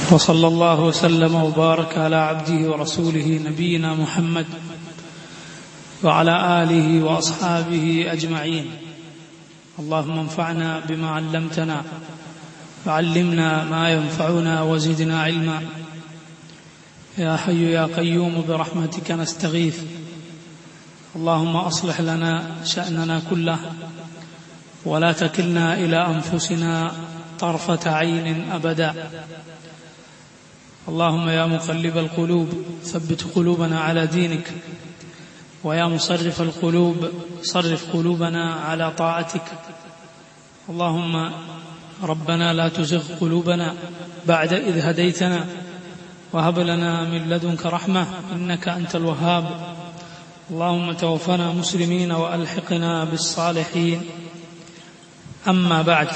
وصلى الله وسلم وبارك على عبده ورسوله نبينا محمد وعلى اله واصحابه اجمعين اللهم انفعنا بما علمتنا وعلمنا ما ينفعنا وزدنا علما يا حي يا قيوم برحمتك نستغيث اللهم اصلح لنا شاننا كله ولا تكلنا الى انفسنا طرفه عين ابدا اللهم يا مقلب القلوب ثبت قلوبنا على دينك ويا مصرف القلوب صرف قلوبنا على طاعتك اللهم ربنا لا تزغ قلوبنا بعد إذ هديتنا وهب لنا من لدنك رحمة إنك أنت الوهاب اللهم توفنا مسلمين وألحقنا بالصالحين أما بعد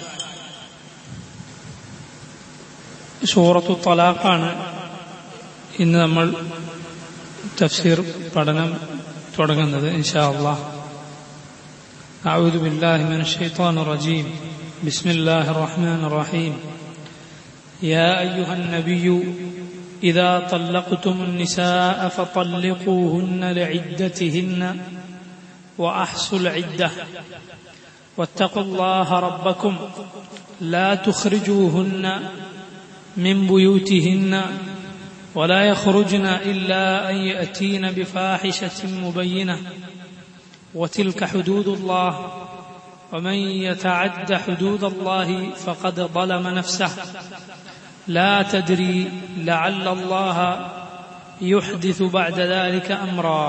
സൂറത്തു തലാഖാണ് ഇന്ന് നമ്മൾ തഫ്സീർ പഠനം തുടങ്ങുന്നത് ഇൻഷാ അള്ളാഹ് أعوذ بالله من الشيطان الرجيم بسم الله الرحمن الرحيم يا أيها النبي إذا طلقتم النساء فطلقوهن لعدتهن وأحصوا العدة واتقوا الله ربكم لا تخرجوهن من بيوتهن ولا يخرجن إلا أن يأتين بفاحشة مبينة وتلك حدود الله ومن يتعد حدود الله فقد ظلم نفسه لا تدري لعل الله يحدث بعد ذلك أمرا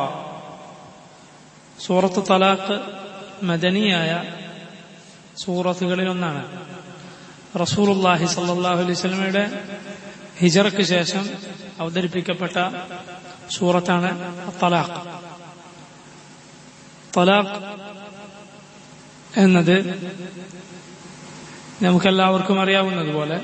سورة طلاق مدنية സൂറത്തുകളിൽ ഒന്നാണ് റസൂലുല്ലാഹി സല്ലാഹു അലൈഹി സ്വലമയുടെ ഹിജറയ്ക്ക് ശേഷം അവതരിപ്പിക്കപ്പെട്ട സൂറത്താണ് തലാഖ് തലാഖ് എന്നത് നമുക്കെല്ലാവർക്കും അറിയാവുന്നതുപോലെ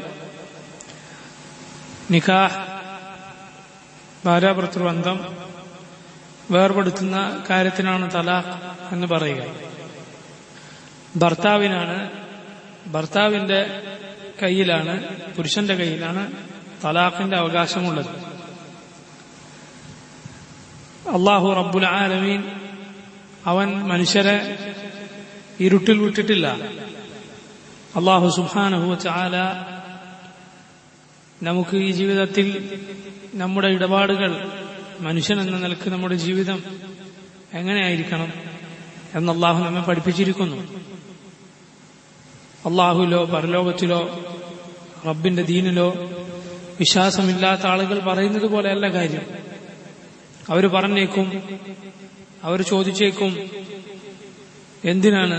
നിക്കാഹ് ഭാര്യാഭർത്തൃബന്ധം വേർപെടുത്തുന്ന കാര്യത്തിനാണ് തലാഖ് എന്ന് പറയുക ഭർത്താവിനാണ് ഭർത്താവിന്റെ കയ്യിലാണ് പുരുഷന്റെ കയ്യിലാണ് തലാഖിന്റെ അവകാശമുള്ളത് അള്ളാഹു റബ്ബുൽ ആലമീൻ അവൻ മനുഷ്യരെ ഇരുട്ടിൽ വിട്ടിട്ടില്ല അള്ളാഹു സുഹാനഹു ചാല നമുക്ക് ഈ ജീവിതത്തിൽ നമ്മുടെ ഇടപാടുകൾ മനുഷ്യൻ എന്ന നിലക്ക് നമ്മുടെ ജീവിതം എങ്ങനെയായിരിക്കണം എന്ന് അള്ളാഹു നമ്മെ പഠിപ്പിച്ചിരിക്കുന്നു അള്ളാഹുലോ പരലോകത്തിലോ റബ്ബിന്റെ ദീനിലോ വിശ്വാസമില്ലാത്ത ആളുകൾ പറയുന്നത് പോലെയല്ല കാര്യം അവർ പറഞ്ഞേക്കും അവർ ചോദിച്ചേക്കും എന്തിനാണ്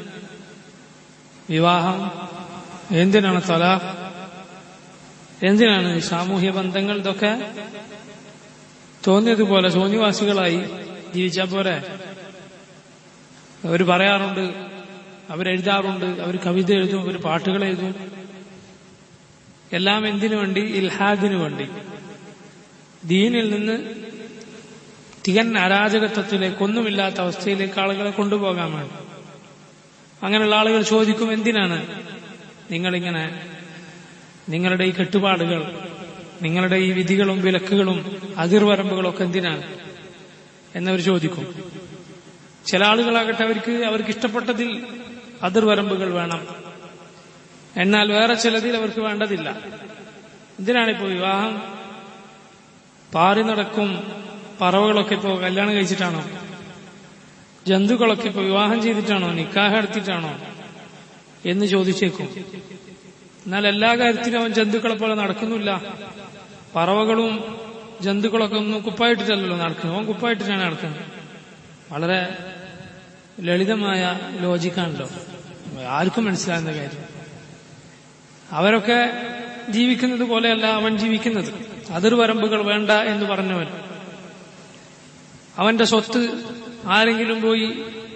വിവാഹം എന്തിനാണ് തലാഖ് എന്തിനാണ് സാമൂഹ്യ ബന്ധങ്ങൾ ഇതൊക്കെ തോന്നിയതുപോലെ ശൂന്യവാസികളായി ജീവിച്ചാൽ പോരെ അവർ പറയാറുണ്ട് അവരെഴുതാറുണ്ട് അവർ കവിത എഴുതും അവർ പാട്ടുകൾ എഴുതും എല്ലാം എന്തിനു വേണ്ടി ഇൽഹാദിനു വേണ്ടി ദീനിൽ നിന്ന് തികൻ അരാജകത്വത്തിലേക്ക് ഒന്നുമില്ലാത്ത അവസ്ഥയിലേക്ക് ആളുകളെ കൊണ്ടുപോകാൻ വേണ്ടി അങ്ങനെയുള്ള ആളുകൾ ചോദിക്കും എന്തിനാണ് നിങ്ങളിങ്ങനെ നിങ്ങളുടെ ഈ കെട്ടുപാടുകൾ നിങ്ങളുടെ ഈ വിധികളും വിലക്കുകളും അതിർവരമ്പുകളും ഒക്കെ എന്തിനാണ് എന്നവർ ചോദിക്കും ചില ആളുകളാകട്ടെ അവർക്ക് അവർക്ക് ഇഷ്ടപ്പെട്ടതിൽ അതിർവരമ്പുകൾ വേണം എന്നാൽ വേറെ ചിലതിൽ അവർക്ക് വേണ്ടതില്ല എന്തിനാണിപ്പോ വിവാഹം പാറി നടക്കും പറവകളൊക്കെ ഇപ്പോ കല്യാണം കഴിച്ചിട്ടാണോ ജന്തുക്കളൊക്കെ ഇപ്പൊ വിവാഹം ചെയ്തിട്ടാണോ നിക്കാഹ് എടുത്തിട്ടാണോ എന്ന് ചോദിച്ചേക്കും എന്നാൽ എല്ലാ കാര്യത്തിലും അവൻ ജന്തുക്കളെ പോലെ നടക്കുന്നില്ല പറവകളും ജന്തുക്കളൊക്കെ ഒന്നും കുപ്പായിട്ടിട്ടല്ലല്ലോ നടക്കുന്നത് അവൻ കുപ്പായിട്ടിട്ടാണ് നടക്കുന്നത് വളരെ ലളിതമായ ലോജിക്കാണല്ലോ ആർക്കും മനസ്സിലാകുന്ന കാര്യം അവരൊക്കെ ജീവിക്കുന്നത് പോലെയല്ല അവൻ ജീവിക്കുന്നത് അതിർവരമ്പുകൾ വേണ്ട എന്ന് പറഞ്ഞവൻ അവന്റെ സ്വത്ത് ആരെങ്കിലും പോയി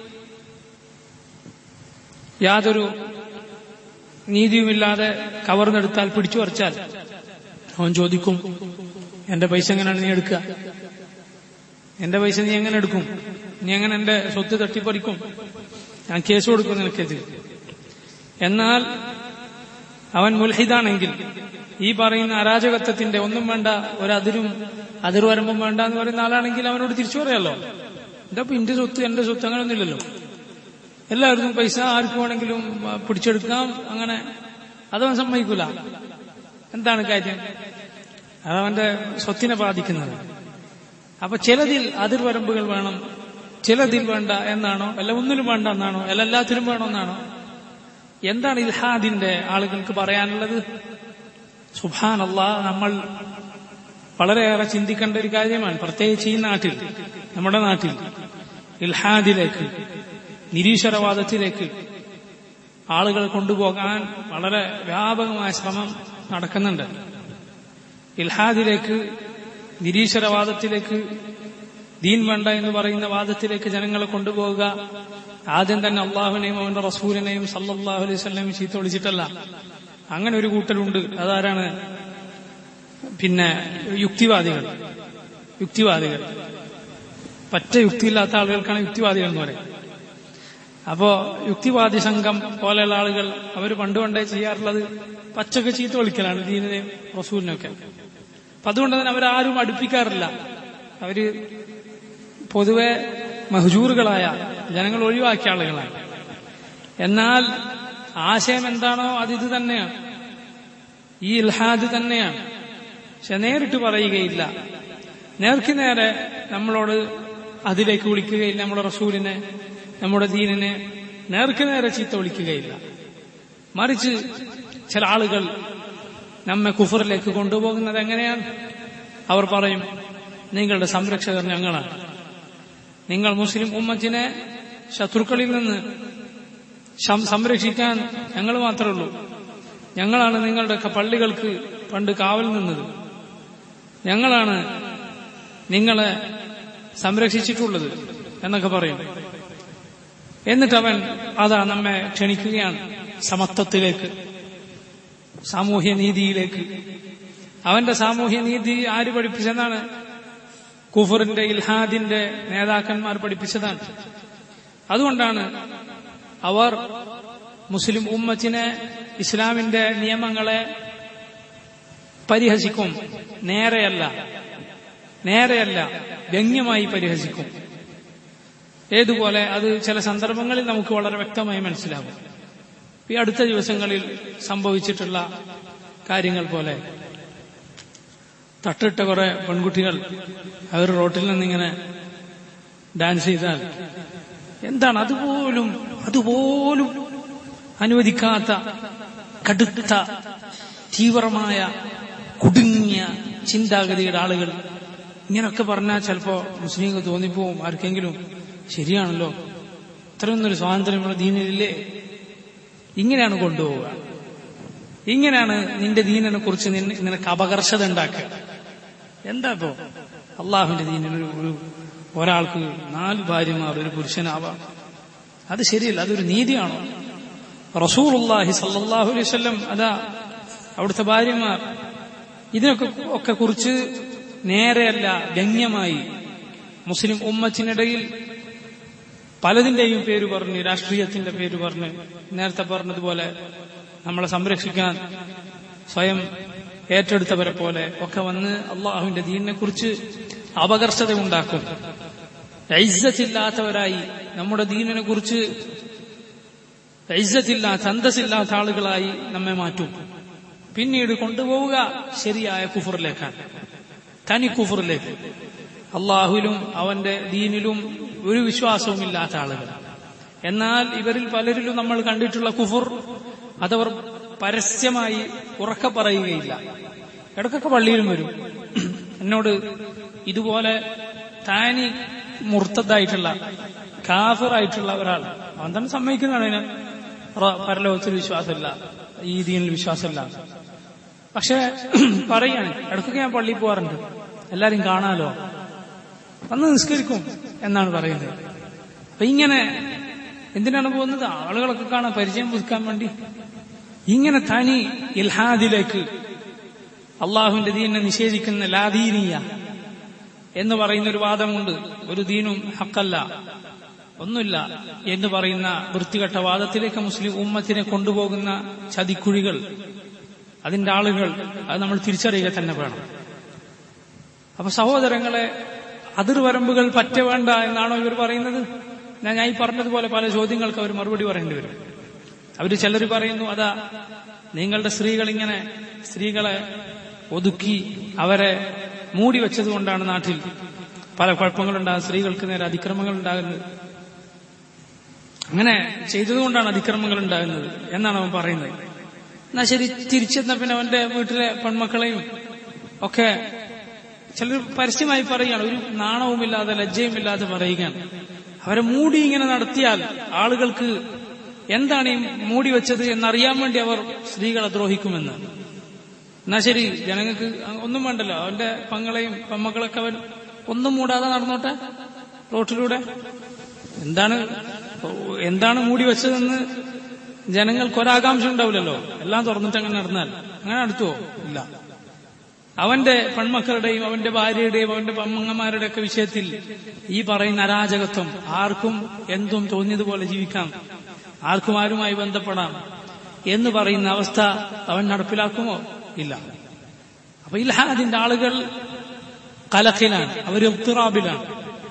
യാതൊരു നീതിയുമില്ലാതെ കവർന്നെടുത്താൽ പിടിച്ചു പറിച്ചാൽ അവൻ ചോദിക്കും എന്റെ പൈസ എങ്ങനെയാണ് നീ എടുക്കുക എന്റെ പൈസ നീ എങ്ങനെ എടുക്കും നീ എങ്ങനെ എന്റെ സ്വത്ത് തട്ടിപ്പറിക്കും ഞാൻ കേസ് കൊടുക്കും നിനക്കത് എന്നാൽ അവൻ മുൽഹിദാണെങ്കിൽ ഈ പറയുന്ന അരാജകത്വത്തിന്റെ ഒന്നും വേണ്ട ഒരതിരും അതിർ വരുമ്പം വേണ്ട എന്ന് പറയുന്ന ആളാണെങ്കിൽ അവനോട് തിരിച്ചു പറയാലോ എന്റെ അപ്പൊ എന്റെ സ്വത്ത് എന്റെ സ്വത്ത് അങ്ങനെയൊന്നുമില്ലല്ലോ എല്ലാവർക്കും പൈസ ആർക്ക് വേണമെങ്കിലും ആ, പിടിച്ചെടുക്കാം അങ്ങനെ അതവൻ സമ്മതിക്കൂല എന്താണ് കാര്യം അതവന്റെ സ്വത്തിനെ ബാധിക്കുന്നത് അപ്പൊ ചിലതിൽ അതിർവരമ്പുകൾ വേണം ചിലതിൽ വേണ്ട എന്നാണോ അല്ല ഒന്നിലും വേണ്ട എന്നാണോ അല്ല എല്ലാത്തിലും വേണമെന്നാണോ എന്താണ് ഇൽഹാദിന്റെ ആളുകൾക്ക് പറയാനുള്ളത് സുഭാനല്ല നമ്മൾ വളരെയേറെ ചിന്തിക്കേണ്ട ഒരു കാര്യമാണ് പ്രത്യേകിച്ച് ഈ നാട്ടിൽ നമ്മുടെ നാട്ടിൽ ഇൽഹാദിലേക്ക് നിരീശ്വരവാദത്തിലേക്ക് ആളുകൾ കൊണ്ടുപോകാൻ വളരെ വ്യാപകമായ ശ്രമം നടക്കുന്നുണ്ട് ഇൽഹാദിലേക്ക് നിരീശ്വരവാദത്തിലേക്ക് ദീൻ വേണ്ട എന്ന് പറയുന്ന വാദത്തിലേക്ക് ജനങ്ങളെ കൊണ്ടുപോവുക ആദ്യം തന്നെ അള്ളാഹുവിനെയും അവന്റെ റസൂലിനെയും സല്ലല്ലാഹു അലൈഹി വസല്ലമയും ചീത്ത വിളിച്ചിട്ടല്ല അങ്ങനെ ഒരു കൂട്ടരുണ്ട് അതാരാണ് പിന്നെ യുക്തിവാദികൾ യുക്തിവാദികൾ പറ്റ യുക്തിയില്ലാത്ത ആളുകൾക്കാണ് യുക്തിവാദികൾ എന്ന് പറയും അപ്പോ യുക്തിവാദി സംഘം പോലെയുള്ള ആളുകൾ അവർ പണ്ട് പണ്ടേ ചെയ്യാറുള്ളത് പച്ചക്ക് ചീത്ത വിളിക്കലാണ് ദീനിനെയും റസൂലിനെയൊക്കെ അപ്പൊ അതുകൊണ്ട് തന്നെ അവരാരും അടുപ്പിക്കാറില്ല അവര് പൊതുവെ മഹജൂറുകളായ ജനങ്ങൾ ഒഴിവാക്കിയ ആളുകളാണ് എന്നാൽ ആശയം എന്താണോ അത് ഇത് തന്നെയാണ് ഈ ഇൽഹാദ് തന്നെയാണ് പക്ഷെ നേരിട്ട് പറയുകയില്ല നേർക്ക് നേരെ നമ്മളോട് അതിലേക്ക് വിളിക്കുകയില്ല നമ്മുടെ റസൂലിനെ നമ്മുടെ ദീനിനെ നേർക്ക് നേരെ ചീത്ത വിളിക്കുകയില്ല മറിച്ച് ചില ആളുകൾ നമ്മെ കുഫറിലേക്ക് കൊണ്ടുപോകുന്നത് എങ്ങനെയാണ് അവർ പറയും നിങ്ങളുടെ സംരക്ഷകർ ഞങ്ങളാണ് നിങ്ങൾ മുസ്ലിം ഉമ്മത്തിനെ ശത്രുക്കളിൽ നിന്ന് സം- സംരക്ഷിക്കാൻ ഞങ്ങൾ മാത്രമേ ഉള്ളൂ ഞങ്ങളാണ് നിങ്ങളുടെ ക- പള്ളികൾക്ക് പണ്ട് കാവൽ നിന്നത് ഞങ്ങളാണ് നിങ്ങളെ സംരക്ഷിച്ചിട്ടുള്ളത് എന്നൊക്കെ പറയും എന്നിട്ടവൻ അതാ നമ്മെ ക്ഷണിക്കുകയാണ് സമത്വത്തിലേക്ക് സാമൂഹ്യ നീതിയിലേക്ക് അവന്റെ സാമൂഹ്യ നീതി ആര് പഠിപ്പിച്ചെന്നാണ് കുഫറിന്റെ ഇൽഹാദിന്റെ നേതാക്കന്മാർ പഠിപ്പിച്ചതാണ് അതുകൊണ്ടാണ് അവർ മുസ്ലിം ഉമ്മത്തിനെ ഇസ്ലാമിന്റെ നിയമങ്ങളെ പരിഹസിക്കും നേരെയല്ല നേരെയല്ല വ്യംഗ്യമായി പരിഹസിക്കും ഏതുപോലെ അത് ചില സന്ദർഭങ്ങളിൽ നമുക്ക് വളരെ വ്യക്തമായി മനസ്സിലാകും ഈ അടുത്ത ദിവസങ്ങളിൽ സംഭവിച്ചിട്ടുള്ള കാര്യങ്ങൾ പോലെ തട്ടിട്ട കുറെ പെൺകുട്ടികൾ അവർ റോട്ടിൽ നിന്നിങ്ങനെ ഡാൻസ് ചെയ്താൽ എന്താണ് അതുപോലും അതുപോലും അനുവദിക്കാത്ത കടുത്ത തീവ്രമായ കുടുങ്ങിയ ചിന്താഗതിയുടെ ആളുകൾ ഇങ്ങനൊക്കെ പറഞ്ഞാൽ ചിലപ്പോ മുസ്ലിങ്ങൾക്ക് തോന്നിപ്പോവും ആർക്കെങ്കിലും ശരിയാണല്ലോ ഇത്രയൊന്നൊരു സ്വാതന്ത്ര്യം നമ്മുടെ ദീനിലില്ലേ ഇങ്ങനെയാണ് കൊണ്ടുപോവുക ഇങ്ങനെയാണ് നിന്റെ ദീനിനെ കുറിച്ച് നിന- നിനക്ക് അപകർഷത ഉണ്ടാക്കുക എന്താ ഇപ്പോ അള്ളാഹുവിന്റെ ദീനിന് ഒരു ഒരു ഒരാൾക്ക് നാല് ഭാര്യമാർ ഒരു പുരുഷനാവാം അത് ശരിയല്ല അതൊരു നീതിയാണോ റസൂലുള്ളാഹി സല്ലല്ലാഹു അലൈഹി വസല്ലം അതാ അവിടുത്തെ ഭാര്യമാർ ഇതിനൊക്കെ ഒക്കെ കുറിച്ച് നേരെയല്ല വ്യംഗ്യമായി മുസ്ലിം ഉമ്മത്തിനിടയിൽ പലതിന്റെയും പേര് പറഞ്ഞ് രാഷ്ട്രീയത്തിന്റെ പേര് പറഞ്ഞ് നേരത്തെ പറഞ്ഞതുപോലെ നമ്മളെ സംരക്ഷിക്കാൻ സ്വയം ഏറ്റെടുത്തവരെ പോലെ ഒക്കെ വന്ന് അള്ളാഹുവിന്റെ ദീനിനെ കുറിച്ച് അപകർഷത ഉണ്ടാക്കും ഐസത്തില്ലാത്തവരായി നമ്മുടെ ദീനിനെ കുറിച്ച് ഐസത്തില്ലാത്ത അന്തസ്സില്ലാത്ത ആളുകളായി നമ്മെ മാറ്റും പിന്നീട് കൊണ്ടുപോവുക ശരിയായ കുഫറിലേക്കാണ് തനി കുഫറിലേക്ക് അള്ളാഹുവിലും അവന്റെ ദീനിലും ഒരു വിശ്വാസവും ഇല്ലാത്ത ആളുകൾ എന്നാൽ ഇവരിൽ പലരിലും നമ്മൾ കണ്ടിട്ടുള്ള കുഫർ അതവർ പരസ്യമായി ഉറക്ക പറയുകയില്ല ഇടക്കൊക്കെ പള്ളിയിലും വരും എന്നോട് ഇതുപോലെ താനി മുർത്തതായിട്ടുള്ള കാഫിറായിട്ടുള്ള ഒരാൾ അവൻ തന്നെ സമ്മതിക്കുന്നതാണ് അതിന് റ- പരലോകത്തിൽ വിശ്വാസമില്ല ഈ ദീനിൽ വിശ്വാസമില്ല പക്ഷെ പറയാണ് ഇടക്കൊക്കെ ഞാൻ പള്ളിയിൽ പോവാറുണ്ട് എല്ലാരും കാണാലോ വന്ന് നിസ്കരിക്കും എന്നാണ് പറയുന്നത് അപ്പൊ ഇങ്ങനെ എന്തിനാണ് പോകുന്നത് ആളുകളൊക്കെ കാണാൻ പരിചയം പുതുക്കാൻ വേണ്ടി ഇങ്ങനെ തനി ഇൽഹാദിലേക്ക് അള്ളാഹുവിന്റെ ദീനിനെ നിഷേധിക്കുന്ന ലാദീനീയ എന്ന് പറയുന്ന ഒരു വാദമുണ്ട് ഒരു ദീനും ഹക്കല്ല ഒന്നുമില്ല എന്ന് പറയുന്ന വൃത്തികെട്ട വാദത്തിലേക്ക് മുസ്ലിം ഉമ്മത്തിനെ കൊണ്ടുപോകുന്ന ചതിക്കുഴികൾ അതിന്റെ ആളുകൾ അത് നമ്മൾ തിരിച്ചറിയുക തന്നെ വേണം അപ്പൊ സഹോദരങ്ങളെ അതിർവരമ്പുകൾ പറ്റ വേണ്ട എന്നാണോ ഇവർ പറയുന്നത് ഞാൻ ഞാൻ ഈ പറഞ്ഞതുപോലെ പല ചോദ്യങ്ങൾക്ക് അവർ മറുപടി പറയേണ്ടി വരും അവർ ചിലർ പറയുന്നു അതാ നിങ്ങളുടെ സ്ത്രീകൾ ഇങ്ങനെ സ്ത്രീകളെ ഒതുക്കി അവരെ മൂടി വെച്ചതുകൊണ്ടാണ് നാട്ടിൽ പല കുഴപ്പങ്ങളുണ്ടാകുന്നത് സ്ത്രീകൾക്ക് നേരെ അതിക്രമങ്ങൾ ഉണ്ടാകുന്നത് അങ്ങനെ ചെയ്തതുകൊണ്ടാണ് അതിക്രമങ്ങൾ ഉണ്ടാകുന്നത് എന്നാണ് അവൻ പറയുന്നത് എന്നാ ശരി തിരിച്ചെന്ന പിന്നെ അവന്റെ വീട്ടിലെ പെൺമക്കളെയും ഒക്കെ ചിലർ പരസ്യമായി പറയുകയാണ് ഒരു നാണവുമില്ലാതെ ലജ്ജയുമില്ലാതെ പറയുകയാണ് അവരെ മൂടി ഇങ്ങനെ നടത്തിയാൽ ആളുകൾക്ക് എന്താണ് ഈ മൂടി വെച്ചത് എന്നറിയാൻ വേണ്ടി അവർ സ്ത്രീകളെ ദ്രോഹിക്കുമെന്ന് എന്നാ ശരി ജനങ്ങൾക്ക് ഒന്നും വേണ്ടല്ലോ അവന്റെ പങ്ങളെയും പെമ്മക്കളൊക്കെ അവൻ ഒന്നും മൂടാതെ നടന്നോട്ടെ റോട്ടിലൂടെ എന്താണ് എന്താണ് മൂടി വെച്ചതെന്ന് ജനങ്ങൾക്ക് ഒരാകാംക്ഷ ഉണ്ടാവില്ലല്ലോ എല്ലാം തുറന്നിട്ട് അങ്ങനെ നടന്നാൽ അങ്ങനെ നടത്തുവോ ഇല്ല അവന്റെ പെൺമക്കളുടെയും അവന്റെ ഭാര്യയുടെയും അവന്റെ പെമ്മങ്ങന്മാരുടെ ഒക്കെ വിഷയത്തിൽ ഈ പറയുന്ന അരാജകത്വം ആർക്കും എന്തും തോന്നിയതുപോലെ ജീവിക്കാം ആർക്കും ആരുമായി ബന്ധപ്പെടാം എന്ന് പറയുന്ന അവസ്ഥ അവൻ നടപ്പിലാക്കുമോ ഇല്ല അപ്പൊ ഇൽഹാദിന്റെ ആളുകൾ കലഖിലാണ് അവർ ഇത്തിറാബിലാണ്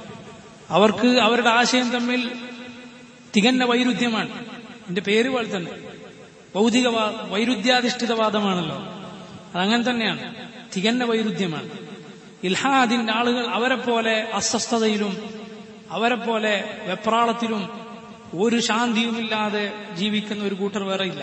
അവർക്ക് അവരുടെ ആശയം തമ്മിൽ തികഞ്ഞ വൈരുദ്ധ്യമാണ് എന്റെ പേര് പോലെ തന്നെ ഭൗതികവാ വൈരുദ്ധ്യാധിഷ്ഠിതവാദമാണല്ലോ അതങ്ങനെ തന്നെയാണ് തികഞ്ഞ വൈരുദ്ധ്യമാണ് ഇൽഹാദിന്റെ ആളുകൾ അവരെ പോലെ അസ്വസ്ഥതയിലും അവരെ പോലെ വെപ്രാളത്തിലും ഒരു ശാന്തിയുമില്ലാതെ ജീവിക്കുന്ന ഒരു കൂട്ടർ വേറെ ഇല്ല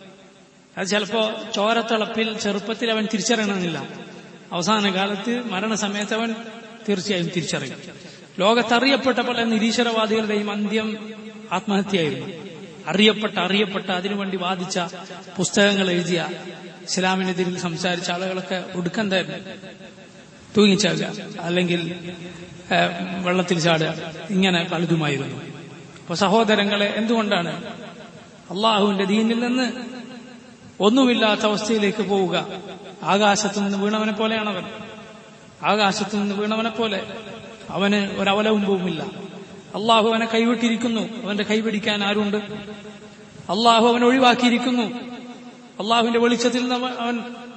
അത് ചിലപ്പോ ചോരത്തിളപ്പിൽ ചെറുപ്പത്തിൽ അവൻ തിരിച്ചറിയണമെന്നില്ല അവസാന കാലത്ത് മരണസമയത്ത് അവൻ തീർച്ചയായും തിരിച്ചറിയും ലോകത്തറിയപ്പെട്ട പല നിരീശ്വരവാദികളുടെയും അന്ത്യം ആത്മഹത്യയായിരുന്നു അറിയപ്പെട്ട അറിയപ്പെട്ട അതിനുവേണ്ടി വാദിച്ച പുസ്തകങ്ങൾ എഴുതിയ ഇസ്ലാമിനെതിരിൽ സംസാരിച്ച ആളുകളൊക്കെ ഒടുക്കന്തായിരുന്നു തൂങ്ങിച്ചാകുക അല്ലെങ്കിൽ വെള്ളത്തിൽ ചാടുക ഇങ്ങനെ പലതുമായിരുന്നു അപ്പൊ സഹോദരങ്ങളെ എന്തുകൊണ്ടാണ് അള്ളാഹുവിന്റെ ദീനിൽ നിന്ന് ഒന്നുമില്ലാത്ത അവസ്ഥയിലേക്ക് പോവുക ആകാശത്തു നിന്ന് വീണവനെ പോലെയാണ് അവൻ ആകാശത്തു നിന്ന് വീണവനെ പോലെ അവന് ഒരവലവുമ്പവുമില്ല അള്ളാഹു അവനെ കൈവിട്ടിരിക്കുന്നു അവന്റെ കൈപിടിക്കാൻ ആരുണ്ട് അള്ളാഹു അവൻ ഒഴിവാക്കിയിരിക്കുന്നു അള്ളാഹുവിന്റെ വെളിച്ചത്തിൽ നിന്ന് അവൻ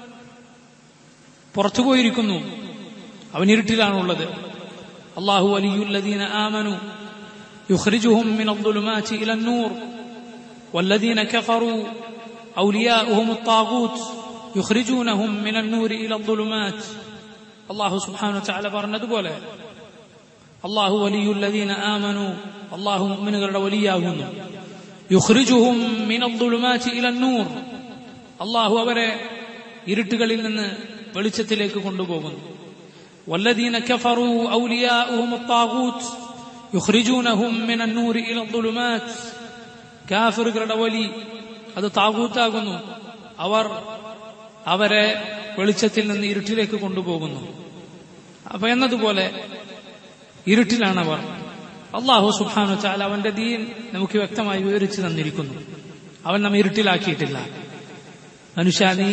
പുറത്തുപോയിരിക്കുന്നു അവൻ ഇരുട്ടിലാണുള്ളത് അള്ളാഹു വലിയുല്ലദീന ആമനു يخرجهم من الظلمات إلى النور والذين كفروا أولياؤهم الطاغوت يخرجونهم من النور إلى الظلمات الله سبحانه وتعالى പറഞ്ഞത് പോലെ അള്ളാഹു വലിയുല്ലദീന ആമനു അള്ളാഹു മുഅ്മിനുകളുടെ വലിയാകുന്നു യുഖ്രിജുഹും മിനദ്ദുലുമാതി ഇലന്നൂർ അള്ളാഹു അവരെ ഇരുട്ടുകളിൽ നിന്ന് വെളിച്ചത്തിലേക്ക് കൊണ്ടുപോകുന്നു والذين كفروا أولياؤهم الطاغوت يخرجونهم من النور إلى الظلمات കാഫിറുകളുടെ വലി അത് താകൂത്താകുന്നു അവർ അവരെ വെളിച്ചത്തിൽ നിന്ന് ഇരുട്ടിലേക്ക് കൊണ്ടുപോകുന്നു അപ്പൊ എന്നതുപോലെ ഇരുട്ടിലാണവർ അള്ളാഹു സുബാനു ചാൽ അവന്റെ ദീൻ നമുക്ക് വ്യക്തമായി വിവരിച്ചു തന്നിരിക്കുന്നു അവൻ നമ്മെ ഇരുട്ടിലാക്കിയിട്ടില്ല മനുഷ്യ നീ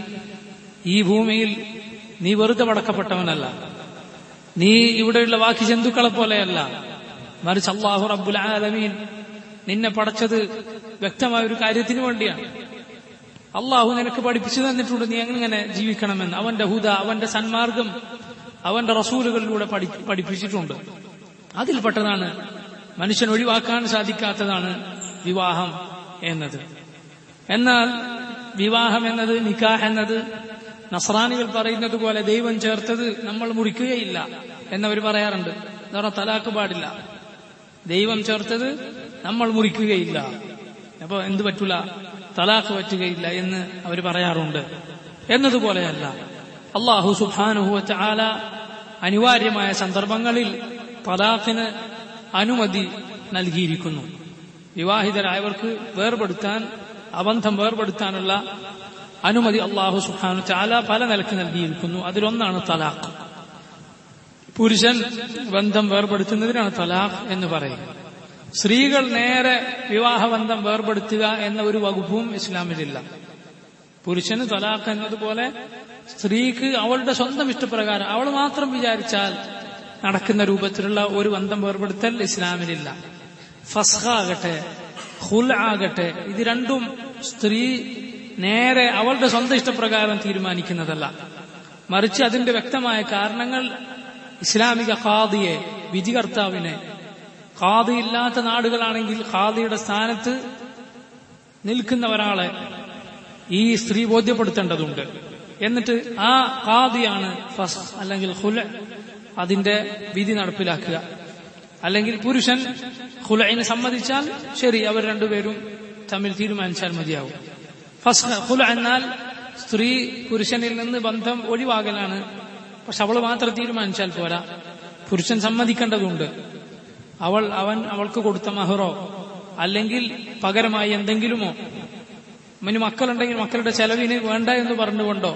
ഈ ഭൂമിയിൽ നീ വെറുതെ പടക്കപ്പെട്ടവനല്ല നീ ഇവിടെയുള്ള ബാക്കി ജന്തുക്കളെ പോലെയല്ല മറിച്ച് അള്ളാഹു റബ്ബുൽ ആലമീൻ നിന്നെ പടച്ചത് വ്യക്തമായ ഒരു കാര്യത്തിന് വേണ്ടിയാണ് അള്ളാഹു നിനക്ക് പഠിപ്പിച്ചു തന്നിട്ടുണ്ട് നീ എങ്ങനെ ജീവിക്കണമെന്ന് അവന്റെ ഹുദ അവന്റെ സന്മാർഗം അവന്റെ റസൂലുകളിലൂടെ പഠിപ്പിച്ചിട്ടുണ്ട് അതിൽപ്പെട്ടതാണ് മനുഷ്യൻ ഒഴിവാക്കാൻ സാധിക്കാത്തതാണ് വിവാഹം എന്നത് എന്നാൽ വിവാഹം എന്നത് നിക്കാഹ് എന്നത് നസ്രാനികൾ പറയുന്നത് പോലെ ദൈവം ചേർത്തത് നമ്മൾ മുറിക്കുകയില്ല എന്നവർ പറയാറുണ്ട് എന്ന് പറഞ്ഞാൽ തലാക്ക് പാടില്ല ദൈവം ചേർത്തത് നമ്മൾ മുറിക്കുകയില്ല അപ്പൊ എന്ത് പറ്റൂല തലാഖ് പറ്റുകയില്ല എന്ന് അവർ പറയാറുണ്ട് എന്നതുപോലെയല്ല അള്ളാഹു സുബാനുഹുവറ്റ ആല അനിവാര്യമായ സന്ദർഭങ്ങളിൽ തലാഖിന് അനുമതി നൽകിയിരിക്കുന്നു വിവാഹിതരായവർക്ക് വേർപെടുത്താൻ അബന്ധം വേർപെടുത്താനുള്ള അനുമതി അള്ളാഹു സുഹാനു ചാല പല നിലക്ക് നൽകിയിരിക്കുന്നു അതിലൊന്നാണ് തലാഖ് പുരുഷൻ ബന്ധം വേർപെടുത്തുന്നതിനാണ് തലാഖ് എന്ന് പറയുന്നത് സ്ത്രീകൾ നേരെ വിവാഹബന്ധം വേർപെടുത്തുക എന്ന ഒരു വകുപ്പും ഇസ്ലാമിലില്ല പുരുഷന് തലാഖ് എന്നതുപോലെ സ്ത്രീക്ക് അവളുടെ സ്വന്തം ഇഷ്ടപ്രകാരം അവൾ മാത്രം വിചാരിച്ചാൽ നടക്കുന്ന രൂപത്തിലുള്ള ഒരു ബന്ധം വേർപെടുത്തൽ ഇസ്ലാമിലില്ല ഫസ്ഹ ആകട്ടെ ഹുൽ ആകട്ടെ ഇത് രണ്ടും സ്ത്രീ നേരെ അവളുടെ സ്വന്തം ഇഷ്ടപ്രകാരം തീരുമാനിക്കുന്നതല്ല മറിച്ച് അതിന്റെ വ്യക്തമായ കാരണങ്ങൾ ഇസ്ലാമിക ഖാദിയെ വിധികർത്താവിനെ ഖാദി ഇല്ലാത്ത നാടുകളാണെങ്കിൽ ഖാദിയുടെ സ്ഥാനത്ത് നിൽക്കുന്ന ഒരാളെ ഈ സ്ത്രീ ബോധ്യപ്പെടുത്തേണ്ടതുണ്ട് എന്നിട്ട് ആ ഖാദിയാണ് ഫസ് അല്ലെങ്കിൽ ഹുല അതിന്റെ വിധി നടപ്പിലാക്കുക അല്ലെങ്കിൽ പുരുഷൻ ഹുലൈന് സമ്മതിച്ചാൽ ശരി അവർ രണ്ടുപേരും തമ്മിൽ തീരുമാനിച്ചാൽ മതിയാവും ഫസ് ഹുല എന്നാൽ സ്ത്രീ പുരുഷനിൽ നിന്ന് ബന്ധം ഒഴിവാകലാണ് പക്ഷെ അവൾ മാത്രം തീരുമാനിച്ചാൽ പോരാ പുരുഷൻ സമ്മതിക്കേണ്ടതുണ്ട് അവൾ അവൻ അവൾക്ക് കൊടുത്ത മഹറോ അല്ലെങ്കിൽ പകരമായി എന്തെങ്കിലുമോ അവന് മക്കളുണ്ടെങ്കിൽ മക്കളുടെ ചെലവിന് വേണ്ട എന്ന് പറഞ്ഞുകൊണ്ടോ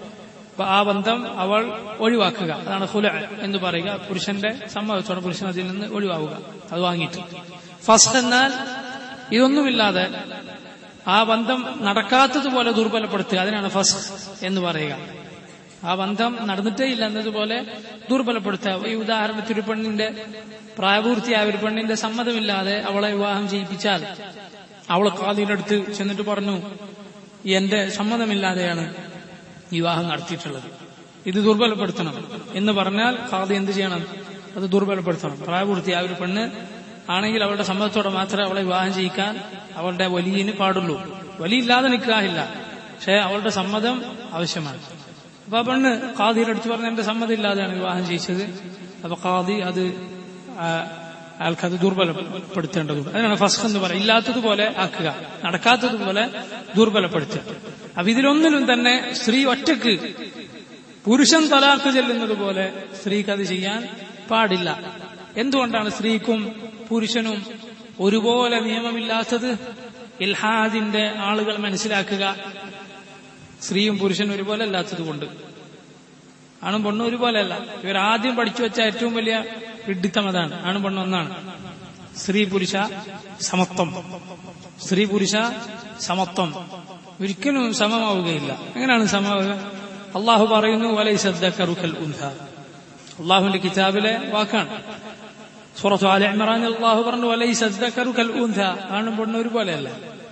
ആ ബന്ധം അവൾ ഒഴിവാക്കുക അതാണ് ഹുല എന്ന് പറയുക പുരുഷന്റെ സമ്മതത്തോടെ പുരുഷൻ അതിൽ നിന്ന് ഒഴിവാവുക അത് വാങ്ങിയിട്ട് ഫസ്റ്റ് എന്നാൽ ഇതൊന്നുമില്ലാതെ ആ ബന്ധം നടക്കാത്തതുപോലെ ദുർബലപ്പെടുത്തുക അതിനാണ് ഫസ്റ്റ് എന്ന് പറയുക ആ ബന്ധം നടന്നിട്ടേ ഇല്ല എന്നതുപോലെ ദുർബലപ്പെടുത്തുക ഈ ഉദാഹരണത്തിൽ ഒരു പെണ്ണിന്റെ പ്രായപൂർത്തിയായ ഒരു പെണ്ണിന്റെ സമ്മതമില്ലാതെ അവളെ വിവാഹം ചെയ്യിപ്പിച്ചാൽ അവൾ കാതിയുടെ അടുത്ത് ചെന്നിട്ട് പറഞ്ഞു എന്റെ സമ്മതമില്ലാതെയാണ് വിവാഹം നടത്തിയിട്ടുള്ളത് ഇത് ദുർബലപ്പെടുത്തണം എന്ന് പറഞ്ഞാൽ ഖാദി എന്ത് ചെയ്യണം അത് ദുർബലപ്പെടുത്തണം പ്രായപൂർത്തിയായ ഒരു പെണ്ണ് ആണെങ്കിൽ അവളുടെ സമ്മതത്തോടെ മാത്രമേ അവളെ വിവാഹം ചെയ്യിക്കാൻ അവളുടെ വലിയന് പാടുള്ളൂ വലിയില്ലാതെ നിൽക്കാഹില്ല പക്ഷെ അവളുടെ സമ്മതം ആവശ്യമാണ് അപ്പൊ ആ പെണ്ണ് ഖാദിയുടെ അടുത്ത് പറഞ്ഞ എന്റെ സമ്മതം ഇല്ലാതെയാണ് വിവാഹം ചെയ്യിച്ചത് അപ്പൊ ഖാദി അത് അയാൾക്കത് ദുർബലപ്പെടുത്തേണ്ടതുണ്ട് അതിനാണ് ഫസ്ഖ് എന്ന് പറയുക ഇല്ലാത്തതുപോലെ ആക്കുക നടക്കാത്തതുപോലെ ദുർബലപ്പെടുത്തുക അപ്പൊ ഇതിലൊന്നിലും തന്നെ സ്ത്രീ ഒറ്റക്ക് പുരുഷൻ തലാക്ക് ചെല്ലുന്നത് പോലെ സ്ത്രീക്ക് അത് ചെയ്യാൻ പാടില്ല എന്തുകൊണ്ടാണ് സ്ത്രീക്കും പുരുഷനും ഒരുപോലെ നിയമമില്ലാത്തത് ഇൽഹാദിന്റെ ആളുകൾ മനസ്സിലാക്കുക സ്ത്രീയും പുരുഷനും ഒരുപോലെ അല്ലാത്തത് കൊണ്ട് ആണും പെണ്ണും ഒരുപോലെയല്ല ഇവർ ആദ്യം പഠിച്ചു വെച്ച ഏറ്റവും വലിയ വിഡിത്തം അതാണ് ആണും പെണ്ണും ഒന്നാണ് സ്ത്രീ പുരുഷ സമത്വം സ്ത്രീ പുരുഷ സമത്വം ഒരിക്കലും സമമാവുകയില്ല എങ്ങനെയാണ് സമമാവുക അള്ളാഹു പറയുന്നു വലൈ സദ്ദക്കറുക്കൽ ഉൻഹ അള്ളാഹുവിന്റെ കിതാബിലെ വാക്കാണ് സുറത്തു ആല ഇമ്രാൻ അള്ളാഹു പറഞ്ഞു വലൈ സദ്ദക്കറുക്കൽ ഉൻഹ ആണും പെണ്ണും ഒരുപോലെയല്ല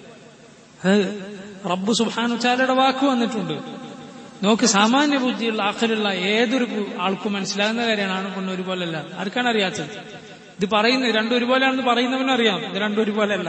അത് റബ്ബു സുബാനു ചാലയുടെ വാക്ക് വന്നിട്ടുണ്ട് നോക്ക് സാമാന്യ ബുദ്ധിയുള്ള ആഖിലുള്ള ഏതൊരു ആൾക്കും മനസ്സിലാകുന്ന കാര്യമാണ് ആണ് പെണ്ണ് ഒരുപോലെയല്ല ആർക്കാണ് അറിയാത്തത് ഇത് പറയുന്നത് രണ്ടും ഒരുപോലെയാണെന്ന് പറയുന്നവനറിയാം ഇത് രണ്ടും ഒരുപോലെയല്ല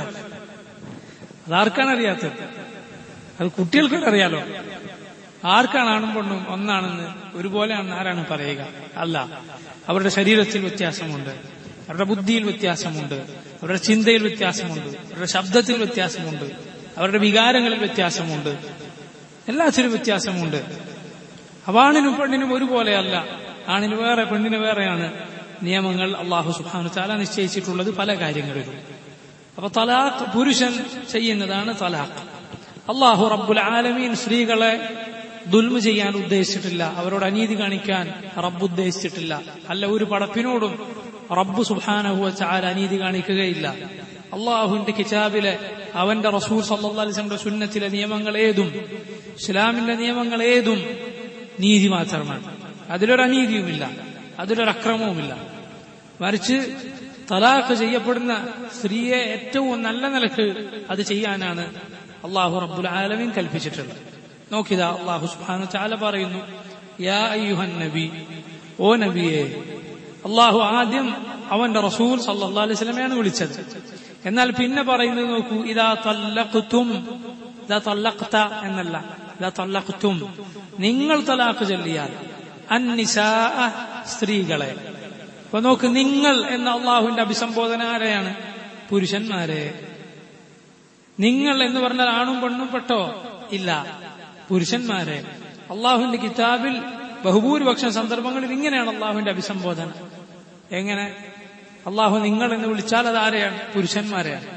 അതാർക്കാണ് അറിയാത്തത് അത് കുട്ടികൾക്കൊക്കെ അറിയാലോ ആർക്കാണ് ആണും പെണ്ണും ഒന്നാണെന്ന് ഒരുപോലെയാണെന്ന് ആരാണ് പറയുക അല്ല അവരുടെ ശരീരത്തിൽ വ്യത്യാസമുണ്ട് അവരുടെ ബുദ്ധിയിൽ വ്യത്യാസമുണ്ട് അവരുടെ ചിന്തയിൽ വ്യത്യാസമുണ്ട് അവരുടെ ശബ്ദത്തിൽ വ്യത്യാസമുണ്ട് അവരുടെ വികാരങ്ങളിൽ വ്യത്യാസമുണ്ട് എല്ലാത്തിനും വ്യത്യാസമുണ്ട് അപ്പൊ ആണിനും പെണ്ണിനും ഒരുപോലെയല്ല ആണിന് വേറെ പെണ്ണിന് വേറെയാണ് നിയമങ്ങൾ അള്ളാഹു സുബാനു താല നിശ്ചയിച്ചിട്ടുള്ളത് പല കാര്യങ്ങളിലും അപ്പൊ തലാഖ് പുരുഷൻ ചെയ്യുന്നതാണ് തലാഖ് അള്ളാഹു റബ്ബുൽ ആലമീൻ സ്ത്രീകളെ ദുൽമ ചെയ്യാൻ ഉദ്ദേശിച്ചിട്ടില്ല അവരോട് അനീതി കാണിക്കാൻ റബ്ബ് ഉദ്ദേശിച്ചിട്ടില്ല അല്ല ഒരു പടപ്പിനോടും റബ്ബ് സുബാനഹുവ ചാല അനീതി കാണിക്കുകയില്ല അള്ളാഹുവിന്റെ കിതാബിലെ അവന്റെ റസൂൽ സല്ലാസ്ലമിന്റെ സുന്നത്തിലെ നിയമങ്ങൾ ഏതും ഇസ്ലാമിന്റെ നിയമങ്ങൾ ഏതും നീതി മാത്രമാണ് അതിലൊരു അനീതിയുമില്ല അതിലൊരു അക്രമവുമില്ല മറിച്ച് തലാഖ് ചെയ്യപ്പെടുന്ന സ്ത്രീയെ ഏറ്റവും നല്ല നിലക്ക് അത് ചെയ്യാനാണ് അള്ളാഹു റബ്ബുൽ ആലമീൻ കൽപ്പിച്ചിട്ടുള്ളത് നോക്കിതാ അള്ളാഹു സുബാനു ചാല പറയുന്നു യാ അയ്യുഹൻ നബി ഓ നബിയെ അള്ളാഹു ആദ്യം അവന്റെ റസൂൽ സല്ലാ അലൈഹി സ്വലമയാണ് വിളിച്ചത് എന്നാൽ പിന്നെ പറയുന്നത് നോക്കൂ ഇതാ തല്ലഖ്തും ഇതാ തല്ലഖ്ത എന്നല്ല ഇതാ തല്ലഖ്തും നിങ്ങൾ തലാഖ് ചൊല്ലിയാൽ അന്നിസാ സ്ത്രീകളെ അപ്പൊ നോക്ക് നിങ്ങൾ എന്ന അള്ളാഹുവിന്റെ അഭിസംബോധന ആരെയാണ് പുരുഷന്മാരെ നിങ്ങൾ എന്ന് പറഞ്ഞാൽ ആണും പെണ്ണും പെട്ടോ ഇല്ല പുരുഷന്മാരെ അള്ളാഹുവിന്റെ കിതാബിൽ ബഹുഭൂരിപക്ഷം സന്ദർഭങ്ങളിൽ ഇങ്ങനെയാണ് അള്ളാഹുവിന്റെ അഭിസംബോധന എങ്ങനെ അള്ളാഹു നിങ്ങൾ എന്ന് വിളിച്ചാൽ അത് ആരെയാണ് പുരുഷന്മാരെയാണ്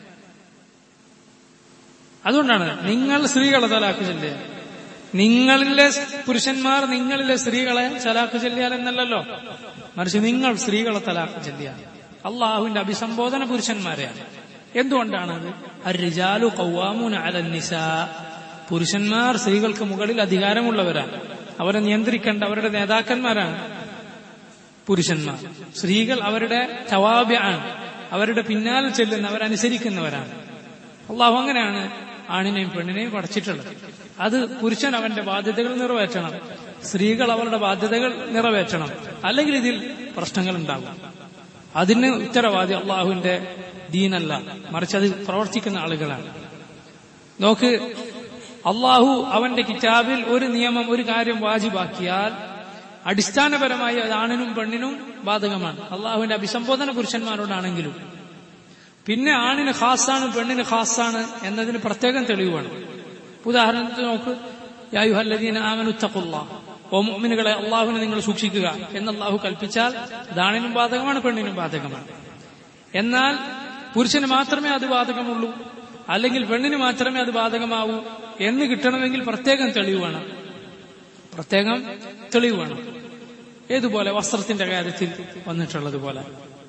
അതുകൊണ്ടാണ് നിങ്ങൾ സ്ത്രീകളെ തലാക്ക് ചെല്ലുക നിങ്ങളിലെ പുരുഷന്മാർ നിങ്ങളിലെ സ്ത്രീകളെ തലാക്ക് ചെല്ലിയാൽ എന്നല്ലല്ലോ മറിച്ച് നിങ്ങൾ സ്ത്രീകളെ തലാക്ക് ചെല്ലിയാൽ അള്ളാഹുവിന്റെ അഭിസംബോധന പുരുഷന്മാരെയാണ് എന്തുകൊണ്ടാണത് അരിജാലു കൗവാമുൻ അലന്നിസ പുരുഷന്മാർ സ്ത്രീകൾക്ക് മുകളിൽ അധികാരമുള്ളവരാണ് അവരെ നിയന്ത്രിക്കേണ്ട അവരുടെ നേതാക്കന്മാരാണ് പുരുഷന്മാർ സ്ത്രീകൾ അവരുടെ ചവാബ്യാണ് അവരുടെ പിന്നാലെ ചെല്ലുന്ന അവരനുസരിക്കുന്നവരാണ് അള്ളാഹു അങ്ങനെയാണ് ആണിനെയും പെണ്ണിനെയും പഠിച്ചിട്ടുള്ളത് അത് പുരുഷൻ അവന്റെ ബാധ്യതകൾ നിറവേറ്റണം സ്ത്രീകൾ അവരുടെ ബാധ്യതകൾ നിറവേറ്റണം അല്ലെങ്കിൽ ഇതിൽ പ്രശ്നങ്ങൾ ഉണ്ടാകും അതിന് ഉത്തരവാദി അള്ളാഹുവിന്റെ ദീനല്ല മറിച്ച് അത് പ്രവർത്തിക്കുന്ന ആളുകളാണ് നോക്ക് അള്ളാഹു അവന്റെ കിതാബിൽ ഒരു നിയമം ഒരു കാര്യം വാജിബാക്കിയാൽ അടിസ്ഥാനപരമായി അത് ആണിനും പെണ്ണിനും ബാധകമാണ് അള്ളാഹുവിന്റെ അഭിസംബോധന പുരുഷന്മാരോടാണെങ്കിലും പിന്നെ ആണിന് ഖാസാണ് പെണ്ണിന് ഖാസാണ് എന്നതിന് പ്രത്യേകം തെളിവാണ് ഉദാഹരണത്തിന് നോക്ക് യായുഹല്ലദീന ആമനുത്തഖുള്ള ഓ മുഅ്മിനുകളെ അള്ളാഹുവിനെ നിങ്ങൾ സൂക്ഷിക്കുക എന്ന് അള്ളാഹു കൽപ്പിച്ചാൽ അത് ആണിനും ബാധകമാണ് പെണ്ണിനും ബാധകമാണ് എന്നാൽ പുരുഷന് മാത്രമേ അത് ബാധകമുള്ളൂ അല്ലെങ്കിൽ പെണ്ണിന് മാത്രമേ അത് ബാധകമാവൂ എന്ന് കിട്ടണമെങ്കിൽ പ്രത്യേകം തെളിവ് വേണം പ്രത്യേകം തെളിവ് വേണം ഏതുപോലെ വസ്ത്രത്തിന്റെ കാര്യത്തിൽ വന്നിട്ടുള്ളതുപോലെ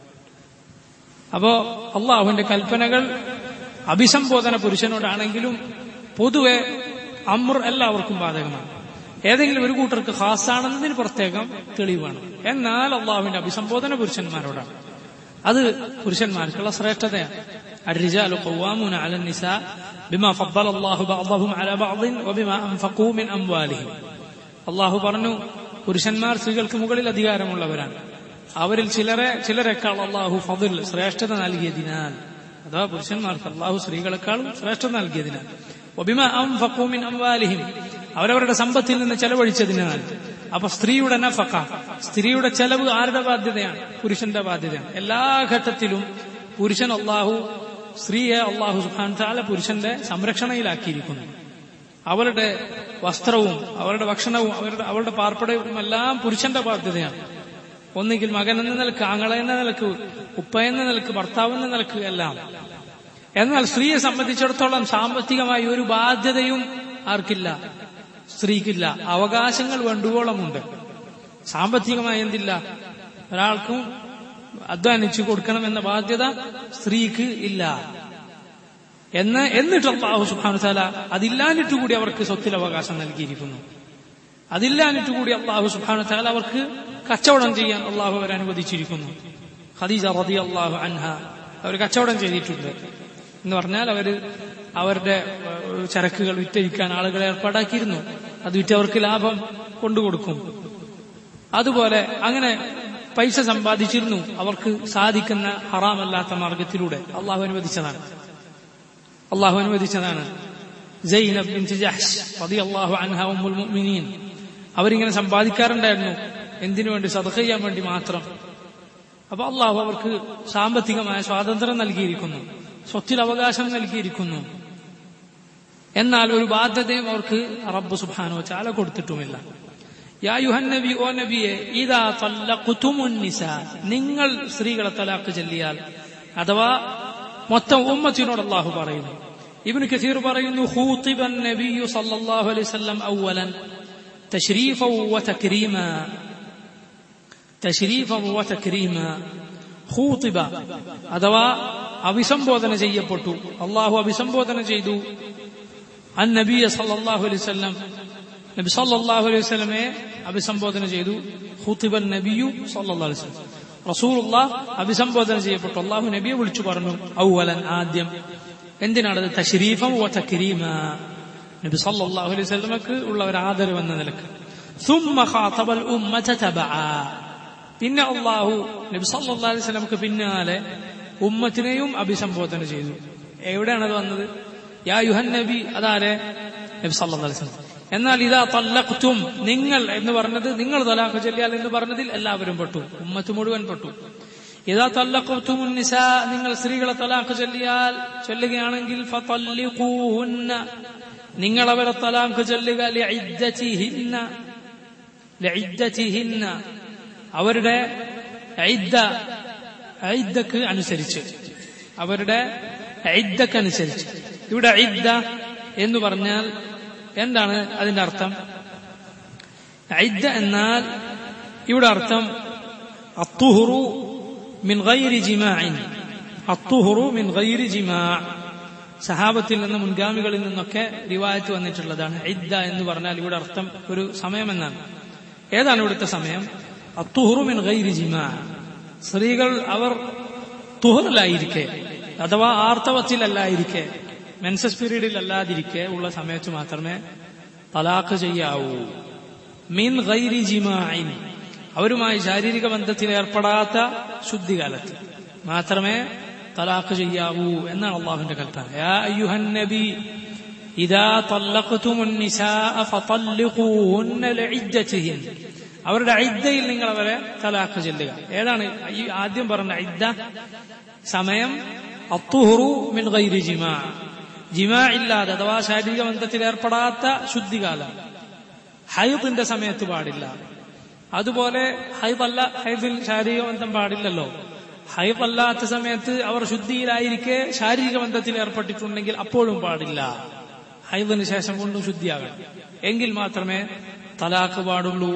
അപ്പോ അള്ളാഹുവിന്റെ കൽപ്പനകൾ അഭിസംബോധന പുരുഷനോടാണെങ്കിലും പൊതുവെ അമ്ര എല്ലാവർക്കും ബാധകമാണ് ഏതെങ്കിലും ഒരു കൂട്ടർക്ക് ഖാസാണെന്നതിന് പ്രത്യേകം തെളിവാണ് എന്നാൽ അള്ളാഹുവിന്റെ അഭിസംബോധന പുരുഷന്മാരോടാണ് അത് പുരുഷന്മാർക്കുള്ള ശ്രേഷ്ഠതയാണ് الرجال قوامون على النساء بما فضل الله بعضهم على بعض وبما أنفقوا من أموالهم അള്ളാഹു പറഞ്ഞു പുരുഷന്മാർ സ്ത്രീകൾക്ക് മുകളിൽ അധികാരമുള്ളവരാണ് അവരിൽ ചിലരെ ചിലരെക്കാൾ അള്ളാഹു ഫതിൽ ശ്രേഷ്ഠത നൽകിയതിനാൽ അഥവാ പുരുഷന്മാർക്ക് അള്ളാഹു സ്ത്രീകളെക്കാളും ശ്രേഷ്ഠത നൽകിയതിനാൽ ഒബിമ അംഫഖൂമിൻ അംവാലിഹിം അവരവരുടെ സമ്പത്തിൽ നിന്ന് ചെലവഴിച്ചതിനാൽ അപ്പൊ സ്ത്രീയുടെ നഫക്ക സ്ത്രീയുടെ ചെലവ് ആരുടെ ബാധ്യതയാണ് പുരുഷന്റെ ബാധ്യതയാണ് എല്ലാ ഘട്ടത്തിലും പുരുഷൻ അള്ളാഹു സ്ത്രീയെ അള്ളാഹു സുഹാൻ താല പുരുഷന്റെ സംരക്ഷണയിലാക്കിയിരിക്കുന്നു അവരുടെ വസ്ത്രവും അവരുടെ ഭക്ഷണവും അവരുടെ അവരുടെ പാർപ്പിടവും എല്ലാം പുരുഷന്റെ ബാധ്യതയാണ് ഒന്നുകിൽ മകൻ എന്ന നിലക്ക് ആങ്ങള എന്ന നിലക്ക് ഉപ്പ എന്ന നിലക്ക് ഭർത്താവ് എന്ന നിലക്ക് എല്ലാം എന്നാൽ സ്ത്രീയെ സംബന്ധിച്ചിടത്തോളം സാമ്പത്തികമായി ഒരു ബാധ്യതയും ആർക്കില്ല സ്ത്രീക്കില്ല അവകാശങ്ങൾ വേണ്ടുവോളമുണ്ട് സാമ്പത്തികമായി എന്തില്ല ഒരാൾക്കും അധ്വാനിച്ചു കൊടുക്കണം എന്ന ബാധ്യത സ്ത്രീക്ക് ഇല്ല എന്ന് എന്നിട്ട് അള്ളാഹു സുഖാനു താല അതില്ലാഞ്ഞിട്ട് കൂടി അവർക്ക് സ്വത്തിൽ അവകാശം നൽകിയിരിക്കുന്നു അതില്ലാഞ്ഞിട്ട് കൂടി അള്ളാഹു സുഖാനു താല അവർക്ക് കച്ചവടം ചെയ്യാൻ അള്ളാഹു അവർ അനുവദിച്ചിരിക്കുന്നു ഖദീജ റതി അള്ളാഹു അൻഹ അവർ കച്ചവടം ചെയ്തിട്ടുണ്ട് എന്ന് പറഞ്ഞാൽ അവര് അവരുടെ ചരക്കുകൾ വിറ്റഴിക്കാൻ ആളുകളെ ഏർപ്പാടാക്കിയിരുന്നു അത് വിറ്റ് അവർക്ക് ലാഭം കൊണ്ടുകൊടുക്കും അതുപോലെ അങ്ങനെ പൈസ സമ്പാദിച്ചിരുന്നു അവർക്ക് സാധിക്കുന്ന ഹറാമല്ലാത്ത മാർഗത്തിലൂടെ അള്ളാഹു അനുവദിച്ചതാണ് അള്ളാഹു അനുവദിച്ചതാണ് ജൈനബ് ബിൻ ജഹ്ഷ് റളിയല്ലാഹു അൻഹ ഉമ്മുൽ മുഅ്മിനീൻ അവരിങ്ങനെ സമ്പാദിക്കാറുണ്ടായിരുന്നു എന്തിനു വേണ്ടി സദഖ ചെയ്യാൻ വേണ്ടി മാത്രം അപ്പൊ അള്ളാഹു അവർക്ക് സാമ്പത്തികമായ സ്വാതന്ത്ര്യം നൽകിയിരിക്കുന്നു സ്വത്തിൽ അവകാശം നൽകിയിരിക്കുന്നു എന്നാൽ ഒരു ബാധ്യതയും അവർക്ക് റബ്ബ് സുബ്ഹാനഹു വതആല കൊടുത്തിട്ടുമില്ല യാ യുഹൻ നബി ഓ നബിയെ ഇദാ തല്ലഖ്തുമുൻ നിസാ നിങ്ങൾ സ്ത്രീകളെ തലാഖ് ചൊല്ലിയാൽ അഥവാ മൊത്തം ഉമ്മത്തിനോട് അള്ളാഹു പറയുന്നു ഇബ്നു കസീർ പറയുന്നു ഖൂതിബൻ നബിയു സല്ലല്ലാഹു അലൈഹി വസല്ലം അവലൻ തശ്രീഫൻ വതക്രീമ തശ്രീഫൻ വതക്രീമ ഖൂതിബ അഥവാ അഭിസംബോധന ചെയ്യപ്പെട്ടു അള്ളാഹു അഭിസംബോധന ചെയ്തു അൻ നബിയ സല്ലല്ലാഹു അലൈഹി വസല്ലം നബി സല്ലല്ലാഹു അലൈഹി വസല്ലമയെ അഭിസംബോധന ചെയ്തു ഖുതിബൻ നബിയു സല്ലല്ലാഹു അലൈഹി വസല്ലം റസൂലുള്ള അഭിസംബോധന ചെയ്യപ്പെട്ടു അള്ളാഹു നബിയെ വിളിച്ചു പറഞ്ഞു ഔവലൻ ആദ്യം എന്തിനാണത് തശ്രീഫം വ തക്രീമ നബി സല്ലല്ലാഹു അലൈഹി വസല്ലമക്ക് ഉള്ള ഒരു ആദരവ് എന്ന നിലക്ക് ثم خاطب الأمة تبعا പിന്നെ അള്ളാഹു നബി സല്ലല്ലാഹു അലൈഹി വസല്ലമക്ക് പിന്നാലെ ഉമ്മത്തിനെയും അഭിസംബോധന ചെയ്തു എവിടെയാണ് അത് വന്നത് യാ യുഹൻ നബി അതാരെ നബി സല്ലല്ലാഹു അലൈഹി വസല്ലം എന്നാൽ ഇതാ തല്ലഖ്തും നിങ്ങൾ എന്ന് പറഞ്ഞത് നിങ്ങൾ തലാഖ് ചൊല്ലിയാൽ എന്ന് പറഞ്ഞതിൽ എല്ലാവരും പെട്ടു ഉമ്മത്ത് മുഴുവൻ പെട്ടു ഇതാ തല്ലഖ്തും നിസാ നിങ്ങൾ സ്ത്രീകളെ തലാഖ് ചൊല്ലിയാൽ ചൊല്ലുകയാണെങ്കിൽ ഫതല്ലിഖൂഹുന്ന നിങ്ങൾ അവരെ തലാഖ് ചൊല്ലുക ലിഇദ്ദതിഹിന്ന ലിഇദ്ദതിഹിന്ന അവരുടെ ഇദ്ദ ഇദ്ദക്ക് അനുസരിച്ച് അവരുടെ ഇദ്ദക്ക് അനുസരിച്ച് ഇവിടെ ഇദ്ദ എന്ന് പറഞ്ഞാൽ എന്താണ് അതിന്റെ അർത്ഥം ഐദ്ദ എന്നാൽ ഇവിടെ അർത്ഥം അത്തുഹുറു മിൻ ഗൈരി ജിമാഇൻ അത്തുഹുറു മിൻ ഗൈരി ജിമാ സഹാബത്തിൽ നിന്ന് മുൻഗാമികളിൽ നിന്നൊക്കെ റിവായത്ത് വന്നിട്ടുള്ളതാണ് ഐദ്ദ എന്ന് പറഞ്ഞാൽ ഇവിടെ അർത്ഥം ഒരു സമയം എന്നാണ് ഏതാണ് ഇവിടുത്തെ സമയം അത്തുഹുറു മിൻ ഗൈരി ജിമാ സ്ത്രീകൾ അവർ തുഹറിലായിരിക്കെ അഥവാ ആർത്തവത്തിലല്ലായിരിക്കെ മെൻസസ് പീരീഡിൽ അല്ലാതിരിക്കെ ഉള്ള സമയത്ത് മാത്രമേ തലാഖ് ചെയ്യാവൂ മീൻ ഗൈരി ജിമാഇൻ അവരുമായി ശാരീരിക ബന്ധത്തിൽ ഏർപ്പെടാത്ത ശുദ്ധികാലത്ത് മാത്രമേ തലാഖ് ചെയ്യാവൂ എന്നാണ് അള്ളാഹുവിന്റെ കൽപ്പന യാ അയ്യുഹൻ നബി ഇദാ തല്ലഖ്തുമുൻ നിസാഅ ഫതല്ലിഖൂഹുന്ന ലിഇദ്ദതിഹിൻ അവരുടെ ഇദ്ദയിൽ നിങ്ങൾ അവരെ തലാഖ് ചെല്ലുക ഏതാണ് ഈ ആദ്യം പറഞ്ഞ ഇദ്ദ സമയം അത്തുഹുറു മിൻ ഗൈരി ജിമാ ജിമാ ഇല്ലാതെ അഥവാ ശാരീരിക ബന്ധത്തിൽ ഏർപ്പെടാത്ത ശുദ്ധികാലം ഹൈദിന്റെ സമയത്ത് പാടില്ല അതുപോലെ ഹൈദല്ല ഹൈദിൽ ശാരീരിക ബന്ധം പാടില്ലല്ലോ ഹൈദല്ലാത്ത സമയത്ത് അവർ ശുദ്ധിയിലായിരിക്കെ ശാരീരിക ബന്ധത്തിൽ ഏർപ്പെട്ടിട്ടുണ്ടെങ്കിൽ അപ്പോഴും പാടില്ല ഹൈദിന് ശേഷം കൊണ്ടും ശുദ്ധിയാകണം എങ്കിൽ മാത്രമേ തലാഖ് പാടുള്ളൂ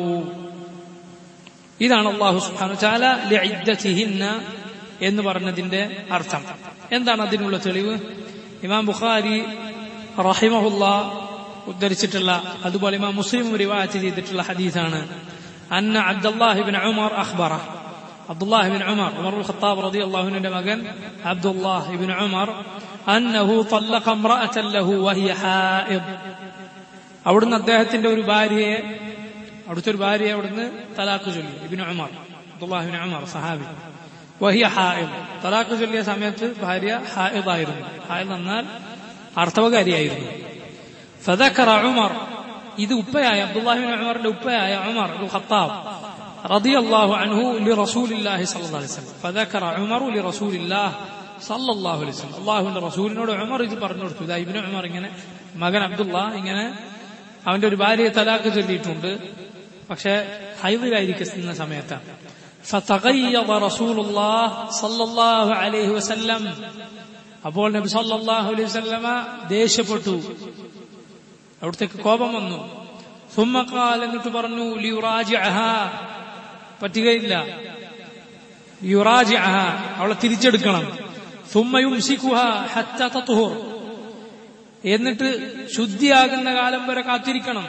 ഇതാണ് അള്ളാഹു സുബ്ഹാനഹു ചാല ലിഇദ്ദതിഹിന്ന എന്ന് പറഞ്ഞതിന്റെ അർത്ഥം എന്താണ് അതിനുള്ള തെളിവ് ഇമാം ബുഖാരി റഹിമഹുല്ല ഉദ്ധരിച്ചിട്ടുള്ള അതുപോലെ ഇമാം മുസ്ലിം റിവായത്ത് ചെയ്തിട്ടുള്ള ഹദീസാണ് അന്ന അബ്ദുല്ലാഹിബിൻ ഉമർ അഖ്ബറ അബ്ദുല്ലാഹിബിൻ ഉമർ ഉമർ ഖത്താബ് റളിയല്ലാഹുവിന്റെ മകൻ അബ്ദുല്ലാഹിബിൻ ഉമർ അന്നഹു طلق امرأة له وهي حائض അവിടുന്ന് അദ്ദേഹത്തിന്റെ ഒരു ഭാര്യയെ അവിടുത്തെ ഒരു ഭാര്യയെ അവിടുന്ന് തലാഖ് ചൊല്ലി ഇബിൻ ഉമർ അബ്ദുല്ലാഹിബിൻ ഉമർ സഹാബി വഹിയ ഹായിദ് തലാഖ് ചൊല്ലിയ സമയത്ത് ഭാര്യ ഹായിദായിരുന്നു ഹായിദ് എന്നാൽ അർത്ഥവകാരിയായിരുന്നു ഫദക്കറ ഉമർ ഇത് ഉപ്പയായ അബ്ദുല്ലാഹിബിൻ ഉമറിന്റെ ഉപ്പയായ ഉമർ ഖത്താബ് رضي الله عنه لرسول الله صلى الله عليه وسلم فذكر عمر لرسول الله صلى الله عليه وسلم അള്ളാഹുവിന്റെ റസൂലിനോട് ഉമർ ഇത് പറഞ്ഞു കൊടുത്തു ഇതാ ഇബിന് ഉമർ ഇങ്ങനെ മകൻ അബ്ദുള്ള ഇങ്ങനെ അവന്റെ ഒരു ഭാര്യയെ തലാക്ക് ചൊല്ലിയിട്ടുണ്ട് പക്ഷെ ഹൈദിലായിരിക്കുന്ന സമയത്താണ് فتغيظ رسول الله صلى الله عليه وسلم അപ്പോൾ നബി സല്ലല്ലാഹു അലൈഹി വസല്ലമ ദേഷ്യപ്പെട്ടു അവിടത്തേക്ക് കോപം വന്നു ثم قال എന്നിട്ട് പറഞ്ഞു ലിയുറാജിഅഹാ പറ്റുകയില്ല യുറാജിഅഹാ അവളെ തിരിച്ചെടുക്കണം ثم يمسكها حتى تطهر എന്നിട്ട് ശുദ്ധിയാകുന്ന കാലം വരെ കാത്തിരിക്കണം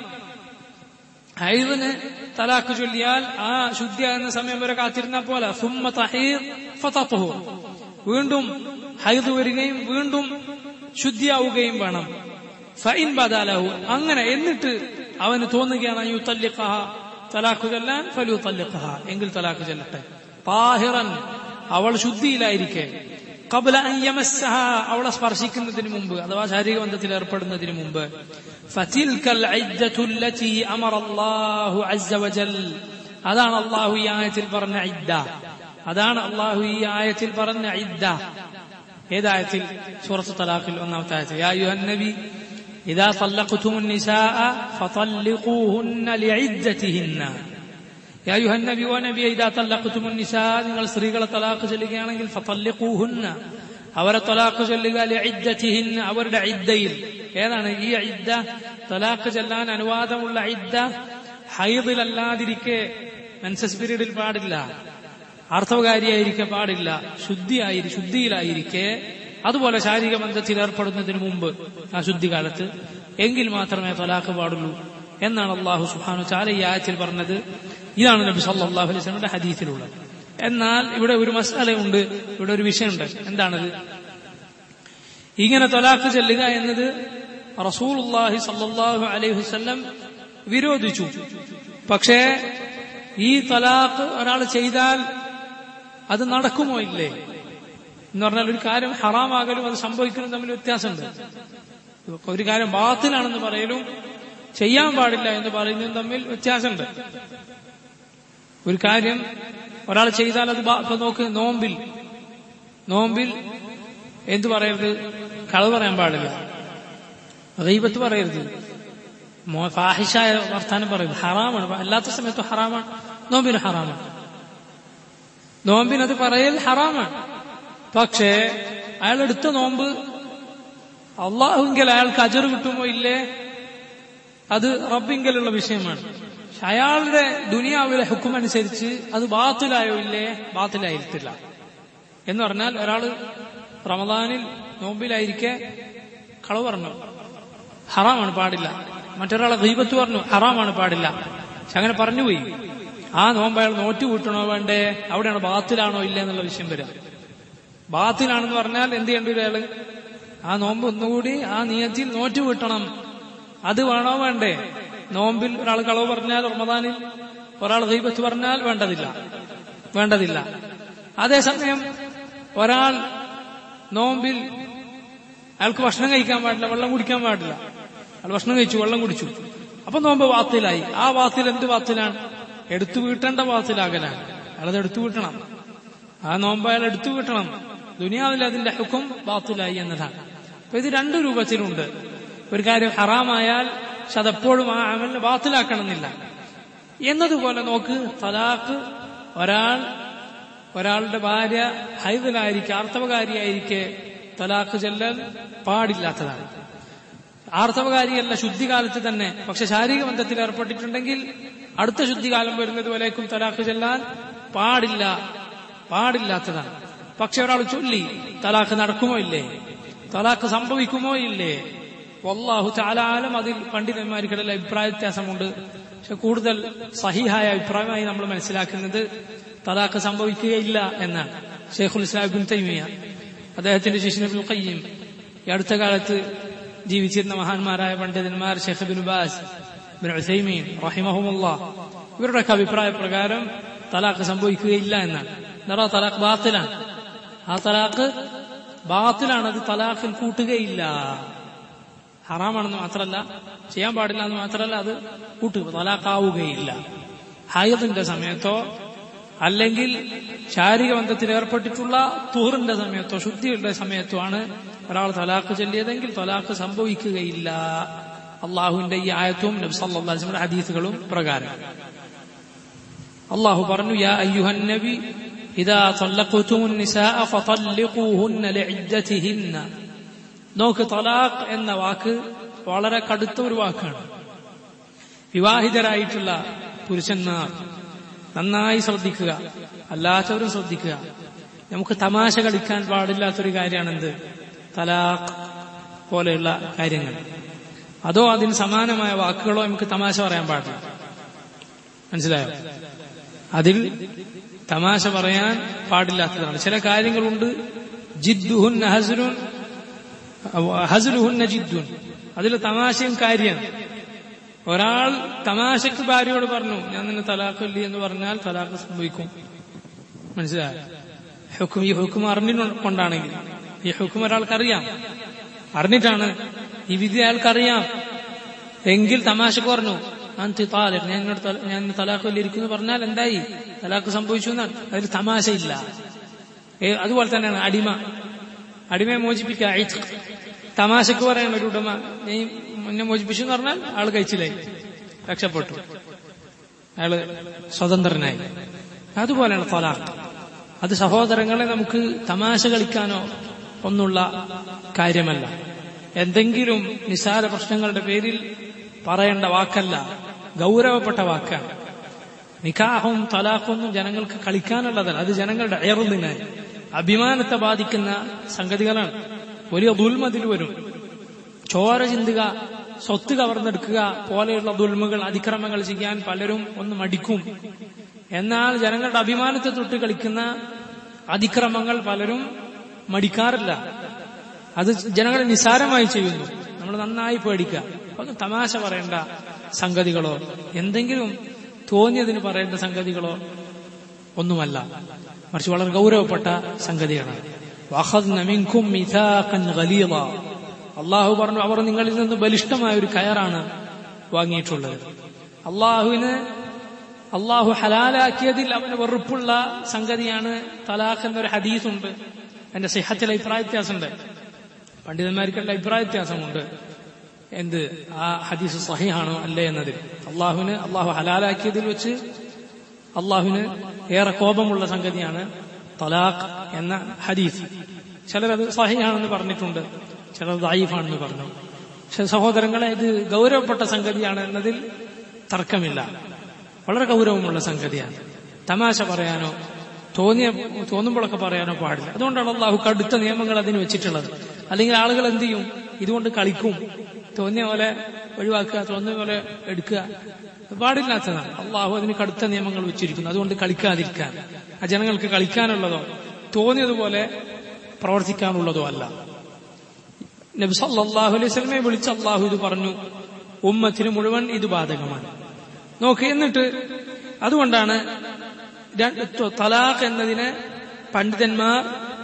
ഹൈദിന് തലാക്ക് ചൊല്ലിയാൽ ആ ശുദ്ധിയാകുന്ന സമയം വരെ കാത്തിരുന്ന പോലെ സുമ്മ തഹീർ ഫതത്തുഹു വീണ്ടും ഹൈദ് വരികയും വീണ്ടും ശുദ്ധിയാവുകയും വേണം ഫൈൻ ബദാലഹു അങ്ങനെ എന്നിട്ട് അവന് തോന്നുകയാണ് യു തല്ലിഖഹ തലാഖു ചൊല്ലാൻ ഫലു തല്ലിഖഹ എങ്കിൽ തലാഖ് ചൊല്ലട്ടെ താഹിറൻ അവൾ ശുദ്ധിയിലായിരിക്കെ കബല അയ്യമസ്സഹ അവളെ സ്പർശിക്കുന്നതിന് മുമ്പ് അഥവാ ശാരീരിക ബന്ധത്തിൽ ഏർപ്പെടുന്നതിന് മുമ്പ് ഫതിൽക്കൽ ഇദ്ദത്തുല്ലതി അമറ അല്ലാഹു അസ്സ വജൽ അതാണ് അല്ലാഹു ഈ ആയത്തിൽ പറഞ്ഞ ഇദ്ദ അതാണ് അല്ലാഹു ഈ ആയത്തിൽ പറഞ്ഞ ഇദ്ദ ഏതായത്തിൽ സൂറത്ത് തലാഖിൽ ഒന്നാമത്തെ ആയത്തിൽ യാ അയ്യുഹൻ നബി إذا طلقتم النساء فطلقوهن لعدتهن يا أيها النبي ونبي إذا طلقتم النساء നിങ്ങൾ സ്ത്രീകളെ തലാഖ് ചൊല്ലുകയാണെങ്കിൽ ഫതല്ലിഖൂഹുന്ന അവരെ തലാഖ് ചൊല്ലുക ലിഇദ്ദതിഹിന്ന അവരുടെ ഇദ്ദയിൽ ഏതാണ് ഈ ഇദ്ദ തലാഖ് ചൊല്ലാൻ അനുവാദമുള്ള ഇദ്ദ ഹൈദിലല്ലാതിരിക്കെ മെൻസസ് പീരീഡിൽ പാടില്ല ആർത്തവകാരിയായിരിക്കെ പാടില്ല ശുദ്ധിയായി ശുദ്ധിയിലായിരിക്കെ അതുപോലെ ശാരീരിക ബന്ധത്തിൽ ഏർപ്പെടുന്നതിന് മുമ്പ് ആ ശുദ്ധികാലത്ത് എങ്കിൽ മാത്രമേ തലാഖ് പാടുള്ളൂ എന്നാണ് അള്ളാഹു സുഹാനു ചാല ഈ ആയത്തിൽ പറഞ്ഞത് ഇതാണ് നബി സല്ലാഹു അലൈഹി സ്വലമിന്റെ ഹദീസിലുള്ളത് എന്നാൽ ഇവിടെ ഒരു മസാലയുണ്ട് ഇവിടെ ഒരു വിഷയമുണ്ട് എന്താണത് ഇങ്ങനെ തൊലാഖ് ചെല്ലുക എന്നത് റസൂലുല്ലാഹി സല്ലാഹു അലൈഹി വസ്ല്ലം വിരോധിച്ചു പക്ഷേ ഈ തലാഖ് ഒരാൾ ചെയ്താൽ അത് നടക്കുമോ ഇല്ലേ എന്ന് പറഞ്ഞാൽ ഒരു കാര്യം ഹറാമാകലും അത് സംഭവിക്കലും തമ്മിൽ വ്യത്യാസമുണ്ട് ഒരു കാര്യം ബാത്തിലാണെന്ന് പറയലും ചെയ്യാൻ പാടില്ല എന്ന് പറയുന്നതും തമ്മിൽ വ്യത്യാസമുണ്ട് ഒരു കാര്യം ഒരാൾ ചെയ്താൽ അത് ഇപ്പൊ നോക്ക് നോമ്പിൽ നോമ്പിൽ എന്തു പറയരുത് കളവ് പറയാൻ പാടില്ല റീബത്ത് പറയരുത് ഫാഹിഷായ വർത്താനം പറയും ഹറാമാണ് അല്ലാത്ത സമയത്ത് ഹറാമാണ് നോമ്പിന് ഹറാമാണ് നോമ്പിനത് പറയൽ ഹറാമാണ് പക്ഷേ അയാൾ എടുത്ത നോമ്പ് അള്ളാഹുങ്കൽ അയാൾക്ക് അജർ കിട്ടുമോ ഇല്ലേ അത് റബ്ബിങ്കലുള്ള വിഷയമാണ് പക്ഷെ അയാളുടെ ദുനിയാവിലെ ഹുക്കുമനുസരിച്ച് അത് ബാത്തിലായോ ഇല്ലേ ബാത്തിലായിരിക്കില്ല എന്ന് പറഞ്ഞാൽ ഒരാള് റമദാനിൽ നോമ്പിലായിരിക്കെ കളവ് പറഞ്ഞു ഹറാമാണ് പാടില്ല മറ്റൊരാളെ ദീപത്ത് പറഞ്ഞു ഹറാമാണ് പാടില്ല പക്ഷെ അങ്ങനെ പറഞ്ഞുപോയി ആ നോമ്പ് അയാൾ നോറ്റ് കൂട്ടണോ വേണ്ടേ അവിടെയാണ് ബാത്തിലാണോ ഇല്ലേ എന്നുള്ള വിഷയം വരിക ബാത്തിലാണെന്ന് പറഞ്ഞാൽ എന്ത് ചെയ്യേണ്ടി വരും അയാള് ആ നോമ്പ് ഒന്നുകൂടി ആ നിയത്തിൽ നോറ്റ് വീട്ടണം അത് വേണോ വേണ്ടേ നോമ്പിൽ ഒരാൾ കളവ് പറഞ്ഞാൽ റമദാനിൽ ഒരാൾ ദൈവത്ത് പറഞ്ഞാൽ വേണ്ടതില്ല വേണ്ടതില്ല അതേസമയം ഒരാൾ നോമ്പിൽ അയാൾക്ക് ഭക്ഷണം കഴിക്കാൻ പാടില്ല വെള്ളം കുടിക്കാൻ പാടില്ല അയാൾ ഭക്ഷണം കഴിച്ചു വെള്ളം കുടിച്ചു അപ്പൊ നോമ്പ് വാത്തിലായി ആ വാത്തിൽ എന്ത് വാത്തിലാണ് എടുത്തു വീട്ടേണ്ട വാത്തിലാകലാണ് അയാളത് എടുത്തു വീട്ടണം ആ നോമ്പ് അയാൾ എടുത്തു വീട്ടണം ദുനിയാവിൽ അതിന്റെ ഹുക്കും ബാത്തിലായി എന്നതാണ് അപ്പൊ ഇത് രണ്ടു രൂപത്തിലുണ്ട് ഒരു കാര്യം ഹറാമായാൽ പക്ഷെ അതെപ്പോഴും ആ അമലിനെ ബാത്തിലാക്കണമെന്നില്ല എന്നതുപോലെ നോക്ക് തലാഖ് ഒരാൾ ഒരാളുടെ ഭാര്യ ഹൈതലായിരിക്കെ ആർത്തവകാരിയായിരിക്കെ തലാഖ് ചെല്ലൽ പാടില്ലാത്തതാണ് ആർത്തവകാരിയല്ല ശുദ്ധികാലത്ത് തന്നെ പക്ഷെ ശാരീരിക ബന്ധത്തിൽ ഏർപ്പെട്ടിട്ടുണ്ടെങ്കിൽ അടുത്ത ശുദ്ധികാലം വരുന്നത് വരേക്കും തലാഖ് ചെല്ലാൻ പാടില്ല പാടില്ലാത്തതാണ് പക്ഷെ ഒരാൾ ചൊല്ലി തലാഖ് നടക്കുമോ ഇല്ലേ തലാഖ് സംഭവിക്കുമോ ഇല്ലേ വല്ലാഹു ചാലാലം അതിൽ പണ്ഡിതന്മാർക്കിടയിൽ അഭിപ്രായ വ്യത്യാസമുണ്ട് പക്ഷെ കൂടുതൽ സഹിഹായ അഭിപ്രായമായി നമ്മൾ മനസ്സിലാക്കുന്നത് തലാഖ് സംഭവിക്കുകയില്ല എന്നാണ് ഷെയ്ഖുൽ ഇസ്ലാം ബിൻ തൈമിയ അദ്ദേഹത്തിന്റെ ശിഷ്യനബുൽ ഖയ്യം ഈ അടുത്ത കാലത്ത് ജീവിച്ചിരുന്ന മഹാന്മാരായ പണ്ഡിതന്മാർ Sheikh bin Baz bin Uthaymeen റഹിമഹുമുള്ള ഇവരുടെയൊക്കെ അഭിപ്രായ പ്രകാരം തലാഖ് സംഭവിക്കുകയില്ല എന്നാണ് എന്താ തലാഖ് ബാത്തിലാണ് ആ തലാഖ് ബാത്തിലാണ് അത് തലാഖിൽ കൂട്ടുകയില്ല ഹറാമാണെന്ന് മാത്രമല്ല ചെയ്യാൻ പാടില്ല എന്ന് മാത്രമല്ല അത് കൂട്ടുക തലാഖാവുകയില്ല ഹയദിന്റെ സമയത്തോ അല്ലെങ്കിൽ ശാരീരിക ബന്ധത്തിൽ ഏർപ്പെട്ടിട്ടുള്ള തൂറിന്റെ സമയത്തോ ശുദ്ധിയുടെ സമയത്തോ ആണ് ഒരാൾ തലാഖ് ചൊല്ലിയതെങ്കിൽ തലാഖ് സംഭവിക്കുകയില്ല അള്ളാഹുവിന്റെ ഈ ആയത്തും നബ്സല്ലാസ്മിന്റെ ഹദീസുകളും പ്രകാരം അള്ളാഹു പറഞ്ഞു യാ അയ്യുഹൻ നബി إذا طلقتم النساء فطلقوهن لعدتهن നോക്ക് തലാഖ് എന്ന വാക്ക് വളരെ കടുത്ത ഒരു വാക്കാണ് വിവാഹിതരായിട്ടുള്ള പുരുഷന്മാർ നന്നായി ശ്രദ്ധിക്കുക അല്ലാത്തവരും ശ്രദ്ധിക്കുക നമുക്ക് തമാശ കളിക്കാൻ പാടില്ലാത്തൊരു കാര്യമാണെന്ത് തലാഖ് പോലെയുള്ള കാര്യങ്ങൾ അതോ അതിന് സമാനമായ വാക്കുകളോ നമുക്ക് തമാശ പറയാൻ പാടില്ല മനസ്സിലായോ അതിൽ തമാശ പറയാൻ പാടില്ലാത്തതാണ് ചില കാര്യങ്ങളുണ്ട് ജിദ്ദുഹുൻ ഹസുലുൻ ഹസുലുഹുന്ന ജിദ്ദുൻ അതിൽ തമാശയും കാര്യമാണ് ഒരാൾ തമാശക്ക് ഭാര്യയോട് പറഞ്ഞു ഞാൻ നിന്നെ തലാഖല്ലി എന്ന് പറഞ്ഞാൽ തലാഖ് സംഭവിക്കും മനസ്സിലായോ ഹുക്കും ഈ ഹുക്കും അറിഞ്ഞുകൊണ്ടാണെങ്കിൽ ഈ ഹുക്കും ഒരാൾക്കറിയാം അറിഞ്ഞിട്ടാണ് ഈ വിധി അയാൾക്കറിയാം എങ്കിൽ തമാശക്ക് പറഞ്ഞു അന്തി താലിഖ് ഞാൻ എന്നോട് ഞാൻ തലാഖല്ലിരിക്കുന്നു പറഞ്ഞാൽ എന്തായി തലാഖ് സംഭവിച്ചു എന്നാണ് അതിൽ തമാശയില്ല അതുപോലെ തന്നെയാണ് അടിമ അടിമയെ മോചിപ്പിക്കുക ഐത്ത് തമാശക്ക് പറയണ ഒരു ഉടമ നീ മുന്നെ മോചിപ്പിച്ചു എന്ന് പറഞ്ഞാൽ ആള് കഴിച്ചില്ലായി രക്ഷപ്പെട്ടു അയാള് സ്വതന്ത്രനായി അതുപോലെയാണ് തൊലാഖ് അത് സഹോദരങ്ങളെ നമുക്ക് തമാശ കളിക്കാനോ ഒന്നുള്ള കാര്യമല്ല എന്തെങ്കിലും നിസാര പ്രശ്നങ്ങളുടെ പേരിൽ പറയേണ്ട വാക്കല്ല ഗൗരവപ്പെട്ട വാക്കാണ് നിക്കാഹും തലാഖൊന്നും ജനങ്ങൾക്ക് കളിക്കാനുള്ളതല്ല അത് ജനങ്ങളുടെ അയറുന്നിന് അഭിമാനത്തെ ബാധിക്കുന്ന സംഗതികളാണ് വലിയ ദുൽമതിൽ വരും ചോര ചിന്തുക സ്വത്ത് കവർന്നെടുക്കുക പോലെയുള്ള ദുൽമകൾ അതിക്രമങ്ങൾ ചെയ്യാൻ പലരും ഒന്ന് മടിക്കും എന്നാൽ ജനങ്ങളുടെ അഭിമാനത്തെ തൊട്ട് കളിക്കുന്ന അതിക്രമങ്ങൾ പലരും മടിക്കാറില്ല അത് ജനങ്ങളെ നിസാരമായി ചെയ്യുന്നു നമ്മൾ നന്നായി പേടിക്കുക ഒന്നും തമാശ പറയേണ്ട സംഗതികളോ എന്തെങ്കിലും തോന്നിയതിന് പറയേണ്ട സംഗതികളോ ഒന്നുമല്ല മറിച്ച് വളരെ ഗൗരവപ്പെട്ട സംഗതിയാണ് അള്ളാഹു പറഞ്ഞു അവർ നിങ്ങളിൽ നിന്ന് ബലിഷ്ഠമായ ഒരു കയറാണ് വാങ്ങിയിട്ടുള്ളത് അള്ളാഹുവിന് അള്ളാഹു ഹലാലാക്കിയതിൽ അവന് വെറുപ്പുള്ള സംഗതിയാണ് തലാഖ് എന്നൊരു ഹദീസുണ്ട് എന്റെ സിഹത്തിൽ അഭിപ്രായ വ്യത്യാസമുണ്ട് പണ്ഡിതന്മാർക്കുള്ള അഭിപ്രായ വ്യത്യാസമുണ്ട് എന്ത് ആ ഹദീസ് സഹിഹാണോ അല്ലേ എന്നതിൽ അള്ളാഹുവിന് അള്ളാഹു ഹലാലാക്കിയതിൽ വെച്ച് അള്ളാഹുവിന് ഏറെ കോപമുള്ള സംഗതിയാണ് തലാഖ് എന്ന ഹദീസ് ചിലരത് സഹിഹാണെന്ന് പറഞ്ഞിട്ടുണ്ട് ചിലർ ദായിഫാണെന്ന് പറഞ്ഞു പക്ഷെ സഹോദരങ്ങളെ ഇത് ഗൗരവപ്പെട്ട സംഗതിയാണ് എന്നതിൽ തർക്കമില്ല വളരെ ഗൗരവമുള്ള സംഗതിയാണ് തമാശ പറയാനോ തോന്നിയ തോന്നുമ്പോഴൊക്കെ പറയാനോ പാടില്ല അതുകൊണ്ടാണ് അള്ളാഹു കടുത്ത നിയമങ്ങൾ അതിന് വെച്ചിട്ടുള്ളത് അല്ലെങ്കിൽ ആളുകൾ എന്ത് ചെയ്യും ഇതുകൊണ്ട് കളിക്കും തോന്നിയ പോലെ ഒഴിവാക്കുക തോന്നിയ പോലെ എടുക്കുക പാടില്ലാത്തതാണ് അള്ളാഹു അതിന് കടുത്ത നിയമങ്ങൾ വെച്ചിരിക്കുന്നു അതുകൊണ്ട് കളിക്കാതിരിക്കാൻ ആ ജനങ്ങൾക്ക് കളിക്കാനുള്ളതോ തോന്നിയതുപോലെ പ്രവർത്തിക്കാനുള്ളതോ അല്ല നബി സല്ലല്ലാഹു അലൈഹി വസല്ലമയെ വിളിച്ച് അള്ളാഹു ഇത് പറഞ്ഞു ഉമ്മത്തിന് മുഴുവൻ ഇത് ബാധകമാണ് നോക്ക് എന്നിട്ട് അതുകൊണ്ടാണ് തലാഖ് എന്നതിനെ പണ്ഡിതന്മാർ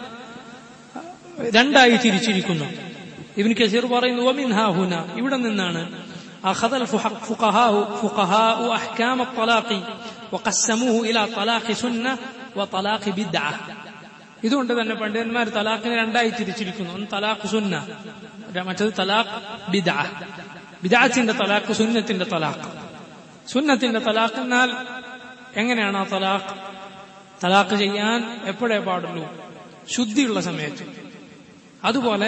രണ്ടായി തിരിച്ചിരിക്കുന്നു ഇബിൻ കസീർ പറയുന്നു വമിൻഹാഹുന ഇവിടെ നിന്നാണ് أخذ الفقهاء فقهاء أحكام الطلاق وقسموه إلى طلاق سنة وطلاق بدعة ഇതുകൊണ്ട് തന്നെ പണ്ഡിതന്മാർ തലാഖിനെ രണ്ടായി തിരിച്ചിരിക്കുന്നു ഒന്ന് തലാഖ് സുന്ന മറ്റത് തലാഖ് ബിദ ബിദാത്തിന്റെ തലാഖ് സുന്നത്തിന്റെ തലാഖ് സുന്നത്തിന്റെ തലാഖ് എന്നാൽ എങ്ങനെയാണ് ആ തലാഖ് തലാഖ് ചെയ്യാൻ എപ്പോഴേ പാടുള്ളൂ ശുദ്ധിയുള്ള സമയത്ത് അതുപോലെ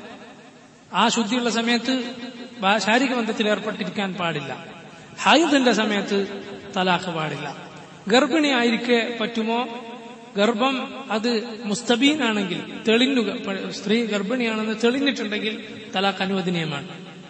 ആ ശുദ്ധിയുള്ള സമയത്ത് ശാരീരിക ബന്ധത്തിൽ ഏർപ്പെട്ടിരിക്കാൻ പാടില്ല ഹൈദിന്റെ സമയത്ത് തലാഖ് പാടില്ല ഗർഭിണിയായിരിക്കെ പറ്റുമോ ഗർഭം അത് മുസ്തബീനാണെങ്കിൽ തെളിഞ്ഞു സ്ത്രീ ഗർഭിണിയാണെന്ന് തെളിഞ്ഞിട്ടുണ്ടെങ്കിൽ തലാഖ് അനുവദനീയമാണ്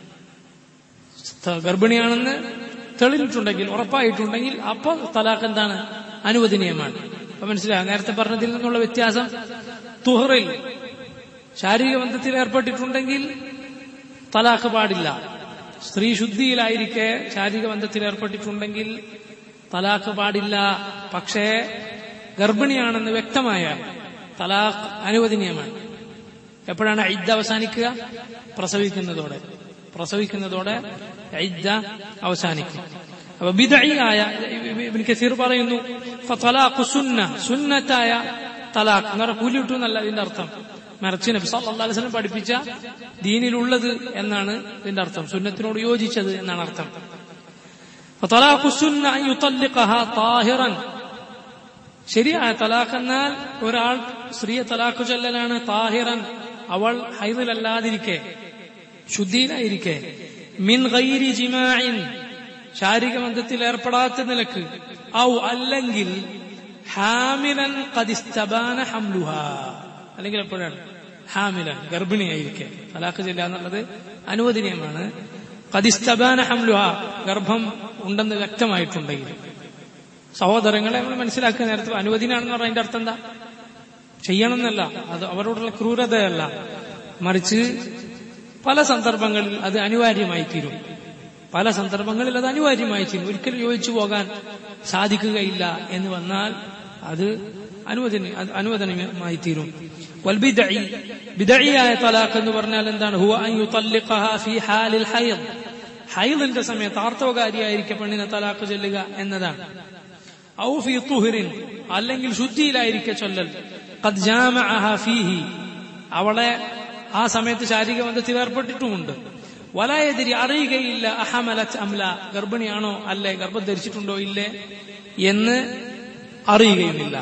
ഗർഭിണിയാണെന്ന് തെളിഞ്ഞിട്ടുണ്ടെങ്കിൽ ഉറപ്പായിട്ടുണ്ടെങ്കിൽ അപ്പൊ തലാഖ് എന്താണ് അനുവദനീയമാണ് അപ്പൊ മനസ്സിലാകും നേരത്തെ പറഞ്ഞതിൽ നിന്നുള്ള വ്യത്യാസം തുഹറിൽ ശാരീരിക ബന്ധത്തിൽ ഏർപ്പെട്ടിട്ടുണ്ടെങ്കിൽ തലാഖ് പാടില്ല സ്ത്രീ ശുദ്ധിയിലായിരിക്കെ ശാരീരിക ബന്ധത്തിൽ ഏർപ്പെട്ടിട്ടുണ്ടെങ്കിൽ തലാഖ് പാടില്ല പക്ഷേ ഗർഭിണിയാണെന്ന് വ്യക്തമായ തലാഖ് അനുവദനീയമാണ് എപ്പോഴാണ് ഐദ്ദ അവസാനിക്കുക പ്രസവിക്കുന്നതോടെ പ്രസവിക്കുന്നതോടെ ഐദ്ദ അവസാനിക്കും അപ്പൊ ബിദായ കസീർ പറയുന്നു തലാഖ് സുന്ന സുന്നത്തായ തലാഖ് എന്ന് പറഞ്ഞാൽ കൂലി കിട്ടും എന്നല്ല ഇതിന്റെ അർത്ഥം മറിച്ച് നബി സല്ലല്ലാഹു അലൈഹി വസല്ലം പഠിപ്പിച്ച ദീനിലുള്ളത് എന്നാണ് ഇതിന്റെ അർത്ഥം സുന്നത്തിനോട് യോജിച്ചത് എന്നാണ് അർത്ഥം ഫതലാഖു സുന്ന അൻ യുതല്ലിഖഹ താഹിറൻ ശരിയായ തലാഖ് എന്നാൽ ഒരാൾ സ്ത്രീയെ തലാഖ് ചൊല്ലലാണ് താഹിറൻ അവൾ ഹൈദിലല്ലാതിരിക്കെ ശുദ്ധിയിലായിരിക്കെ മിൻ ഗൈരി ജിമാഇൻ ശാരീരിക ബന്ധത്തിൽ ഏർപ്പെടാത്ത നിലക്ക് ഔ അല്ലെങ്കിൽ ഹാമിലൻ കദിസ്തബാന ഹംലുഹ അല്ലെങ്കിൽ എപ്പോഴാണ് ഹാമിലൻ ഗർഭിണിയായിരിക്കെ തലാഖ് ചെല്ല എന്നുള്ളത് അനുവദനീയമാണ് കദിസ്തബാന ഹംലുഹ ഗർഭം ഉണ്ടെന്ന് വ്യക്തമായിട്ടുണ്ടെങ്കിൽ സഹോദരങ്ങളെ നമ്മൾ മനസ്സിലാക്കുക നേരത്തെ അനുവദനാണെന്ന് പറഞ്ഞ അതിന്റെ അർത്ഥം എന്താ ചെയ്യണമെന്നല്ല അത് അവരോടുള്ള ക്രൂരതയല്ല മറിച്ച് പല സന്ദർഭങ്ങളിൽ അത് അനിവാര്യമായി തീരും പല സന്ദർഭങ്ങളിൽ അത് അനിവാര്യമായി തീരും ഒരിക്കലും യോജിച്ചു പോകാൻ സാധിക്കുകയില്ല എന്ന് വന്നാൽ അത് അനുവദന അനുവദനമായി തീരും ബിദഴിയായ തലാഖ് എന്ന് പറഞ്ഞാൽ എന്താണ് ഹുവ അൻ യുതല്ലിഖഹ ഫീ ഹാലിൽ ഹൈദ് ഹൈദിന്റെ സമയത്ത് ആർത്തവകാരിയായിരിക്കെ പെണ്ണിനെ തലാഖ് ചൊല്ലുക എന്നതാണ് ഔ ഫീ തുഹ്റിൻ അല്ലെങ്കിൽ ശുദ്ധിയിലായിരിക്കെ ചൊല്ലൽ ഖദ് ജാമഅഹ ഫീഹി അവളെ ആ സമയത്ത് ശാരീരിക ബന്ധത്തിൽ ഏർപ്പെട്ടിട്ടുമുണ്ട് വലായതിരി അറിയുകയില്ല അഹമലത് അംല ഗർഭിണിയാണോ അല്ലെ ഗർഭം ധരിച്ചിട്ടുണ്ടോ ഇല്ലേ എന്ന് അറിയുകയുമില്ല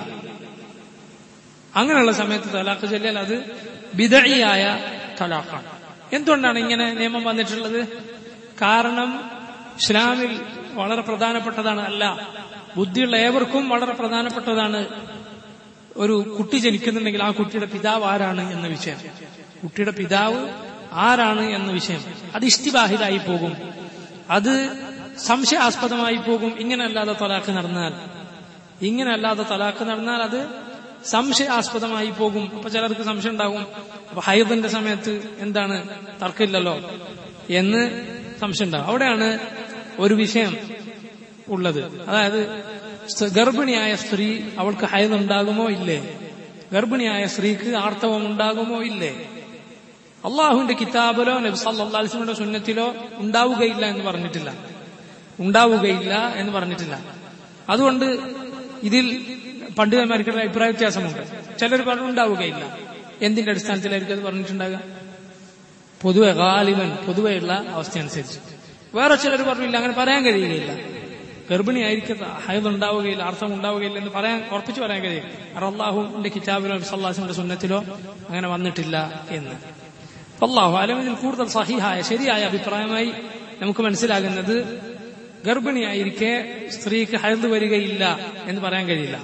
അങ്ങനെയുള്ള സമയത്ത് തലാഖ് ചൊല്ലിയാൽ അത് ബിദഴിയായ തലാഖാണ് എന്തുകൊണ്ടാണ് ഇങ്ങനെ നിയമം വന്നിട്ടുള്ളത് കാരണം ഇസ്ലാമിൽ വളരെ പ്രധാനപ്പെട്ടതാണ് അല്ല ബുദ്ധിയുള്ള ഏവർക്കും വളരെ പ്രധാനപ്പെട്ടതാണ് ഒരു കുട്ടി ജനിക്കുന്നുണ്ടെങ്കിൽ ആ കുട്ടിയുടെ പിതാവ് ആരാണ് എന്ന വിഷയം കുട്ടിയുടെ പിതാവ് ആരാണ് എന്ന വിഷയം അത് ഇഷ്ടിബാഹിതായി പോകും അത് സംശയാസ്പദമായി പോകും ഇങ്ങനെ അല്ലാതെ തലാഖ് നടന്നാൽ ഇങ്ങനെ അല്ലാതെ തലാഖ് നടന്നാൽ അത് സംശയാസ്പദമായി പോകും അപ്പൊ ചിലർക്ക് സംശയം ഉണ്ടാകും അപ്പൊ ഹൈദിന്റെ സമയത്ത് എന്താണ് തർക്കമില്ലല്ലോ എന്ന് സംശയം ഉണ്ടാകും അവിടെയാണ് ഒരു വിഷയം ഉള്ളത് അതായത് ഗർഭിണിയായ സ്ത്രീ അവൾക്ക് ഹൈദ് ഉണ്ടാകുമോ ഇല്ലേ ഗർഭിണിയായ സ്ത്രീക്ക് ആർത്തവം ഉണ്ടാകുമോ ഇല്ലേ അള്ളാഹുവിന്റെ കിതാബിലോ നബി സല്ലാസ്മിയുടെ സുന്നത്തിലോ ഉണ്ടാവുകയില്ല എന്ന് പറഞ്ഞിട്ടില്ല ഉണ്ടാവുകയില്ല എന്ന് പറഞ്ഞിട്ടില്ല അതുകൊണ്ട് ഇതിൽ പണ്ഡിതന്മാർക്കുള്ള അഭിപ്രായ വ്യത്യാസമുണ്ട് ചിലർ പറഞ്ഞു ഉണ്ടാവുകയില്ല എന്തിന്റെ അടിസ്ഥാനത്തിലായിരിക്കും അത് പറഞ്ഞിട്ടുണ്ടാകുക പൊതുവെ ഗാലിബൻ പൊതുവെയുള്ള അവസ്ഥ അനുസരിച്ച് വേറെ ചിലർ പറഞ്ഞില്ല അങ്ങനെ പറയാൻ കഴിയുകയില്ല ഗർഭിണിയായിരിക്കും ഹൈദ് ഉണ്ടാവുകയില്ല അർത്ഥം ഉണ്ടാവുകയില്ല എന്ന് പറയാൻ ഉറപ്പിച്ചു പറയാൻ കഴിയും കാരണം അള്ളാഹുവിന്റെ കിതാബിലോ സല്ലാസിന്റെ സുന്നത്തിലോ അങ്ങനെ വന്നിട്ടില്ല എന്ന് അള്ളാഹു അലം ഇതിൽ കൂടുതൽ സഹിഹായ ശരിയായ അഭിപ്രായമായി നമുക്ക് മനസ്സിലാകുന്നത് ഗർഭിണിയായിരിക്കെ സ്ത്രീക്ക് ഹൈദ് വരികയില്ല എന്ന് പറയാൻ കഴിയില്ല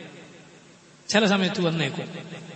ചില സമയത്ത് വന്നേക്കും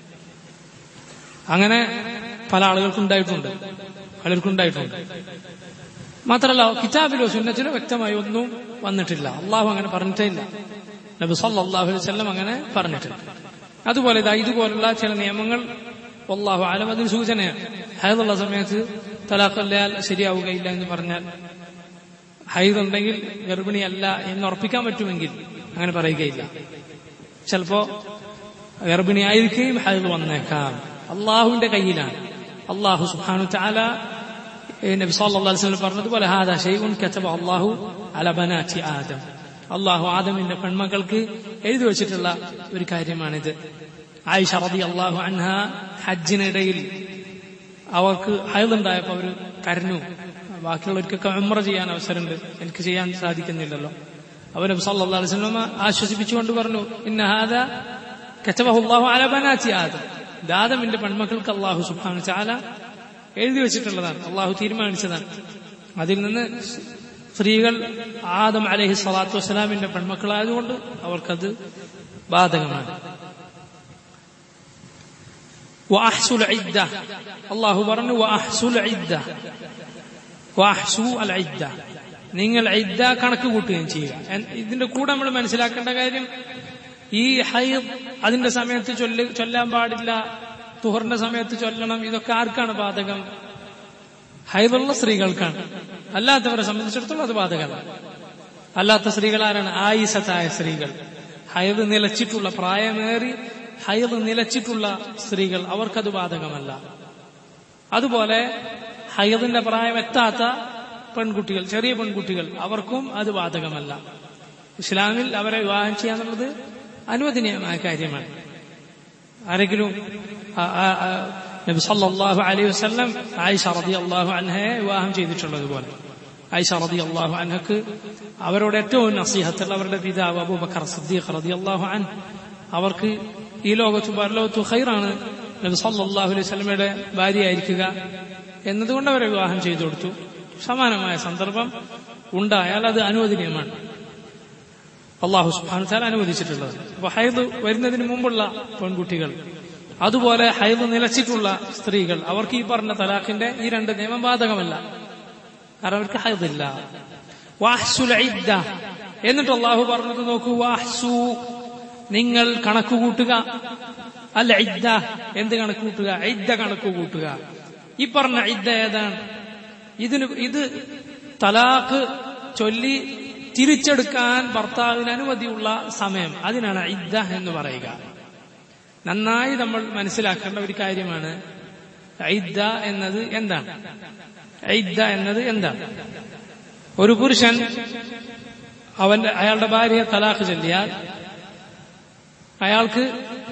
അങ്ങനെ പല ആളുകൾക്കുണ്ടായിട്ടുണ്ട് പലർക്കുണ്ടായിട്ടുണ്ട് മാത്രമല്ല കിതാബിലോ സുന്നത്തിലോ വ്യക്തമായി ഒന്നും വന്നിട്ടില്ല അള്ളാഹു അങ്ങനെ പറഞ്ഞിട്ടേ ഇല്ല നബി സല്ലാഹു അലൈവല്ലം അങ്ങനെ പറഞ്ഞിട്ടില്ല അതുപോലെ ഇതാ ഇതുപോലുള്ള ചില നിയമങ്ങൾ അള്ളാഹു ആലം അതിന് സൂചനയാണ് ഹൈദുള്ള സമയത്ത് തലാഖല്ലാൽ ശരിയാവുകയില്ല എന്ന് പറഞ്ഞാൽ ഹൈദ് ഉണ്ടെങ്കിൽ ഗർഭിണിയല്ല എന്ന് ഉറപ്പിക്കാൻ പറ്റുമെങ്കിൽ അങ്ങനെ പറയുകയില്ല ചിലപ്പോ ഗർഭിണിയായിരിക്കുകയും ഹൈദ് വന്നേക്കാം അള്ളാഹുവിന്റെ കയ്യിലാണ് അള്ളാഹു സുഹാനു ചാല നബി സല്ലല്ലാഹു അലൈഹി വസല്ലം പറഞ്ഞതുപോലെ ഹാദാ ഷൈഉൻ കതബ അല്ലാഹു അല ബനാതി ആദം അള്ളാഹു ആദമിന്റെ പെൺമക്കൾക്ക് എഴുതി വെച്ചിട്ടുള്ള ഒരു കാര്യമാണിത് ആയിഷ റളിയല്ലാഹു അൻഹ ഹജ്ജിനിടയിൽ അവർക്ക് ഹൈലുണ്ടായപ്പോൾ അവർ കരഞ്ഞു ബാക്കിയുള്ളവർക്കൊക്കെ ഉമ്ര ചെയ്യാൻ അവസരമുണ്ട് എനിക്ക് ചെയ്യാൻ സാധിക്കുന്നില്ലല്ലോ അവർ നബി സല്ലല്ലാഹു അലൈഹി വസല്ലം ആശ്വസിപ്പിച്ചുകൊണ്ട് പറഞ്ഞു ഇന്ന ഹാദ കതബഹു അല്ലാഹു അല ബനാതി ആദം ഇത് ആദമിന്റെ പെൺമക്കൾക്ക് അള്ളാഹു സുബ്ഹാനഹു തആല എഴുതി വെച്ചിട്ടുള്ളതാണ് അള്ളാഹു തീരുമാനിച്ചതാണ് അതിൽ നിന്ന് സ്ത്രീകൾ ആദം അലഹി സ്വലാത്തു വസ്സലാമിന്റെ പെൺമക്കളായതുകൊണ്ട് അവർക്കത് ബാധകമാണ് وأحسوا العدة الله പറഞ്ഞു وأحسوا العدة وأحسوا العدة നിങ്ങൾ ഇദ്ദ കണക്ക് കൂട്ടുകയും ചെയ്യുക ഇതിന്റെ കൂടെ നമ്മൾ മനസ്സിലാക്കേണ്ട കാര്യം ഈ ഹൈദ് അതിന്റെ സമയത്ത് ചൊല്ല ചൊല്ലാൻ പാടില്ല തുഹറിന്റെ സമയത്ത് ചൊല്ലണം ഇതൊക്കെ ആർക്കാണ് ബാധകം ഹൈദുള്ള സ്ത്രീകൾക്കാണ് അല്ലാത്തവരെ സംബന്ധിച്ചിടത്തോളം അത് ബാധകമല്ല അല്ലാത്ത സ്ത്രീകൾ ആരാണ് ആയിസത്തായ സ്ത്രീകൾ ഹൈദ് നിലച്ചിട്ടുള്ള പ്രായമേറി ഹൈദ് നിലച്ചിട്ടുള്ള സ്ത്രീകൾ അവർക്കത് ബാധകമല്ല അതുപോലെ ഹൈദിന്റെ പ്രായം എത്താത്ത പെൺകുട്ടികൾ ചെറിയ പെൺകുട്ടികൾ അവർക്കും അത് ബാധകമല്ല ഇസ്ലാമിൽ അവരെ വിവാഹം ചെയ്യാന്നുള്ളത് അനുവദനീയമായ കാര്യമാണ് ആരെങ്കിലും നബി സല്ലല്ലാഹു അലൈഹി വസല്ലം ആയിഷ റളിയല്ലാഹു അൻഹയെ വിവാഹം ചെയ്തിട്ടുള്ളതുപോലെ ആയിഷ റളിയല്ലാഹു അൻഹക്ക് അവരോട് ഏറ്റവും നസീഹത്തുള്ള അവരുടെ പിതാവ് അബൂബക്കർ സിദ്ദീഖ് റളിയല്ലാഹു അൻ അവർക്ക് ഈ ലോകത്ത് പരലോകത്ത് ഖൈറാണ് നബി സല്ലല്ലാഹു അലൈഹി വസല്ലമയുടെ ഭാര്യയായിരിക്കുക എന്നതുകൊണ്ട് അവരെ വിവാഹം ചെയ്തു കൊടുത്തു സമാനമായ സന്ദർഭം ഉണ്ടായാൽ അത് അനുവദനീയമാണ് അള്ളാഹു സുബാനു താല അനുവദിച്ചിട്ടുള്ളത് അപ്പൊ ഹൈദ് വരുന്നതിന് മുമ്പുള്ള പെൺകുട്ടികൾ അതുപോലെ ഹൈദ് നിലച്ചിട്ടുള്ള സ്ത്രീകൾ അവർക്ക് ഈ പറഞ്ഞ തലാഖിന്റെ ഈ രണ്ട് നിയമം ബാധകമല്ല കാരണം അവർക്ക് ഹൈദില്ല വാഹ്സുൽ ഇദ്ദ എന്നിട്ട് അള്ളാഹു പറഞ്ഞത് നോക്കൂ വാഹ്സു നിങ്ങൾ കണക്ക് കൂട്ടുക അല്ല ഇദ്ദ എന്ത് കണക്ക് കൂട്ടുക ഇദ്ദ കണക്ക് കൂട്ടുക ഈ പറഞ്ഞ ഇദ്ദ ഏതാണ് ഇതിന് ഇത് തലാഖ് ചൊല്ലി തിരിച്ചെടുക്കാൻ ഭർത്താവിന് അനുമതിയുള്ള സമയം അതിനാണ് ഇദ്ദ എന്ന് പറയുക നന്നായി നമ്മൾ മനസ്സിലാക്കേണ്ട ഒരു കാര്യമാണ് ഇദ്ദ എന്നത് എന്താണ് ഇദ്ദ എന്നത് എന്താണ് ഒരു പുരുഷൻ അവന്റെ അയാളുടെ ഭാര്യയെ തലാഖ് ചൊല്ലിയാൽ അയാൾക്ക്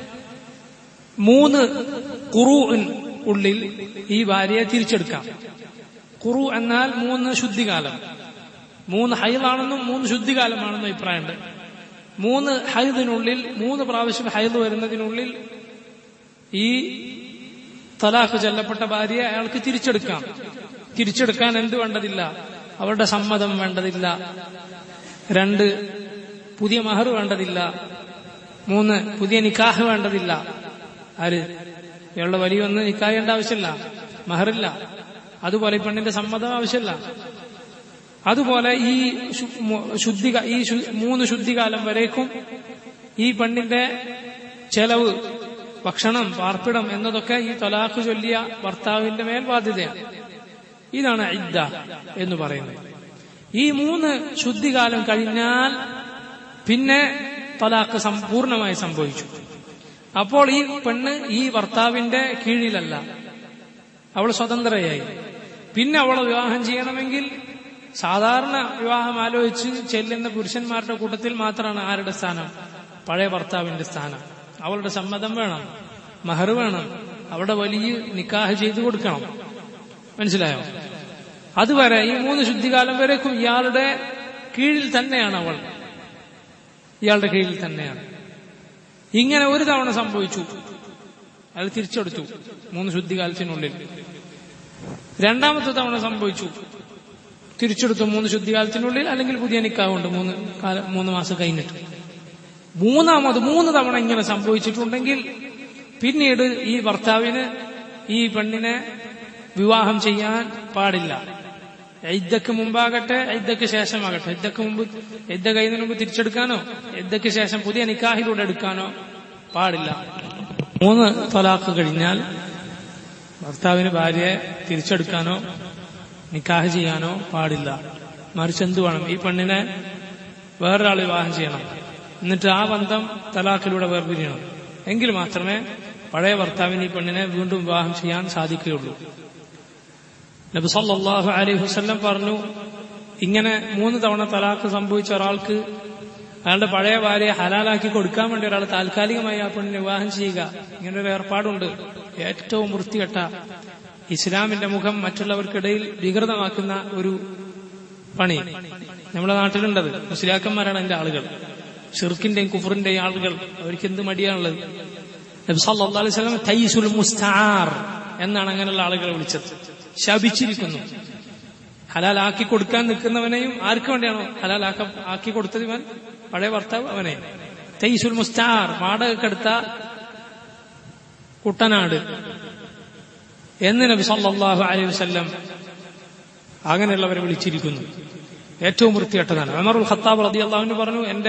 മൂന്ന് കുറു ഉള്ളിൽ ഈ ഭാര്യയെ തിരിച്ചെടുക്കാം കുറു എന്നാൽ മൂന്ന് ശുദ്ധികാലം മൂന്ന് ഹൈദാണെന്നും മൂന്ന് ശുദ്ധികാലമാണെന്നും അഭിപ്രായമുണ്ട് മൂന്ന് ഹൈദിനുള്ളിൽ മൂന്ന് പ്രാവശ്യം ഹൈദ് വരുന്നതിനുള്ളിൽ ഈ തലാഖ് ചൊല്ലപ്പെട്ട ഭാര്യയെ അയാൾക്ക് തിരിച്ചെടുക്കാം തിരിച്ചെടുക്കാൻ എന്ത് വേണ്ടതില്ല അവരുടെ സമ്മതം വേണ്ടതില്ല രണ്ട് പുതിയ മഹർ വേണ്ടതില്ല മൂന്ന് പുതിയ നിക്കാഹ് വേണ്ടതില്ല ആര് ഇയാളുടെ വലിയൊന്ന് നിക്കാഹ് ചെയ്യേണ്ട ആവശ്യമില്ല മഹറില്ല അതുപോലെ ഈ പെണ്ണിന്റെ സമ്മതം ആവശ്യമില്ല അതുപോലെ ഈ ശുദ്ധി ഈ മൂന്ന് ശുദ്ധികാലം വരേക്കും ഈ പെണ്ണിന്റെ ചെലവ് ഭക്ഷണം പാർപ്പിടം എന്നതൊക്കെ ഈ തലാഖ് ചൊല്ലിയ ഭർത്താവിന്റെ മേൽ ബാധ്യതയാണ് ഇതാണ് ഇദ്ദ എന്ന് പറയുന്നത് ഈ മൂന്ന് ശുദ്ധികാലം കഴിഞ്ഞാൽ പിന്നെ തലാഖ് പൂർണ്ണമായി സംഭവിച്ചു അപ്പോൾ ഈ പെണ്ണ് ഈ ഭർത്താവിന്റെ കീഴിലല്ല അവൾ സ്വതന്ത്രയായി പിന്നെ അവളെ വിവാഹം ചെയ്യണമെങ്കിൽ സാധാരണ വിവാഹം ആലോചിച്ച് ചെല്ലുന്ന പുരുഷന്മാരുടെ കൂട്ടത്തിൽ മാത്രമാണ് ആരുടെ സ്ഥാനം പഴയ ഭർത്താവിന്റെ സ്ഥാനം അവളുടെ സമ്മതം വേണം മഹർ വേണം അവിടെ വലിയ നിക്കാഹ് ചെയ്തു കൊടുക്കണം മനസ്സിലായോ അതുവരെ ഈ മൂന്ന് ശുദ്ധികാലം വരേക്കും ഇയാളുടെ കീഴിൽ തന്നെയാണ് അവൾ ഇയാളുടെ കീഴിൽ തന്നെയാണ് ഇങ്ങനെ ഒരു തവണ സംഭവിച്ചു അയാൾ തിരിച്ചെടുത്തു മൂന്ന് ശുദ്ധികാലത്തിനുള്ളിൽ രണ്ടാമത്തെ തവണ സംഭവിച്ചു തിരിച്ചെടുത്തു മൂന്ന് ശുദ്ധികാലത്തിനുള്ളിൽ അല്ലെങ്കിൽ പുതിയ നിക്കാവുണ്ട് മൂന്ന് കാലം മൂന്ന് മാസം കഴിഞ്ഞിട്ട് മൂന്നാമത് മൂന്ന് തവണ ഇങ്ങനെ സംഭവിച്ചിട്ടുണ്ടെങ്കിൽ പിന്നീട് ഈ ഭർത്താവിന് ഈ പെണ്ണിനെ വിവാഹം ചെയ്യാൻ പാടില്ല ഇദ്ദക്ക് മുമ്പാകട്ടെ ഇദ്ദക്ക് ശേഷമാകട്ടെ ഇദ്ദക്ക് മുമ്പ് ഇദ്ദ കഴിയുന്നതിന് മുമ്പ് തിരിച്ചെടുക്കാനോ ഇദ്ദക്ക് ശേഷം പുതിയ നിക്കാഹിലൂടെ എടുക്കാനോ പാടില്ല മൂന്ന് തൊലാക്ക് കഴിഞ്ഞാൽ ഭർത്താവിന് ഭാര്യയെ തിരിച്ചെടുക്കാനോ നിക്കാഹ് ചെയ്യാനോ പാടില്ല മറിച്ച് എന്തു വേണം ഈ പെണ്ണിനെ വേറൊരാൾ വിവാഹം ചെയ്യണം എന്നിട്ട് ആ ബന്ധം തലാഖിലൂടെ വേർപിരിയണം എങ്കിൽ മാത്രമേ പഴയ ഭർത്താവിന് ഈ പെണ്ണിനെ വീണ്ടും വിവാഹം ചെയ്യാൻ സാധിക്കുകയുള്ളൂ നബി സല്ലല്ലാഹു അലൈഹി വസല്ലം പറഞ്ഞു ഇങ്ങനെ മൂന്ന് തവണ തലാഖ് സംഭവിച്ച ഒരാൾക്ക് അയാളുടെ പഴയ ഭാര്യയെ ഹലാലാക്കി കൊടുക്കാൻ വേണ്ടി ഒരാൾ താൽക്കാലികമായി ആ പെണ്ണിനെ വിവാഹം ചെയ്യുക ഇങ്ങനെ ഒരു ഏർപ്പാടുണ്ട് ഏറ്റവും വൃത്തികെട്ട ഇസ്ലാമിന്റെ മുഖം മറ്റുള്ളവർക്കിടയിൽ വികൃതമാക്കുന്ന ഒരു പണി നമ്മുടെ നാട്ടിലുണ്ടത് മുസ്ലിയാക്കന്മാരാണ് എന്റെ ആളുകൾ ഷിർക്കിന്റെയും കുഫറിന്റെയും ആളുകൾ അവർക്ക് എന്ത് മടിയാണുള്ളത് നബി സല്ലല്ലാഹു അലൈഹി വസല്ലം തൈസുൽ മുസ്തആർ എന്നാണ് അങ്ങനെയുള്ള ആളുകളെ വിളിച്ചത് ശപിച്ചിരിക്കുന്നു ഹലാലാക്കി കൊടുക്കാൻ നിൽക്കുന്നവനെയും ആർക്ക് വേണ്ടിയാണോ ഹലാലാക്ക ആക്കി കൊടുത്തത് ഇവൻ പഴയ ഭർത്താവ് അവനെ തൈസുൽ മുസ്താർ വാടകക്കെടുത്ത കുട്ടനാട് എന്ന് നബി സല്ലല്ലാഹു അലൈഹി വസല്ലം അങ്ങനെയുള്ളവരെ വിളിച്ചിരിക്കുന്നു ഏറ്റവും വൃത്തികെട്ടതാണ് അമറുൽ ഖത്താബ് റളിയല്ലാഹു പറഞ്ഞു എന്റെ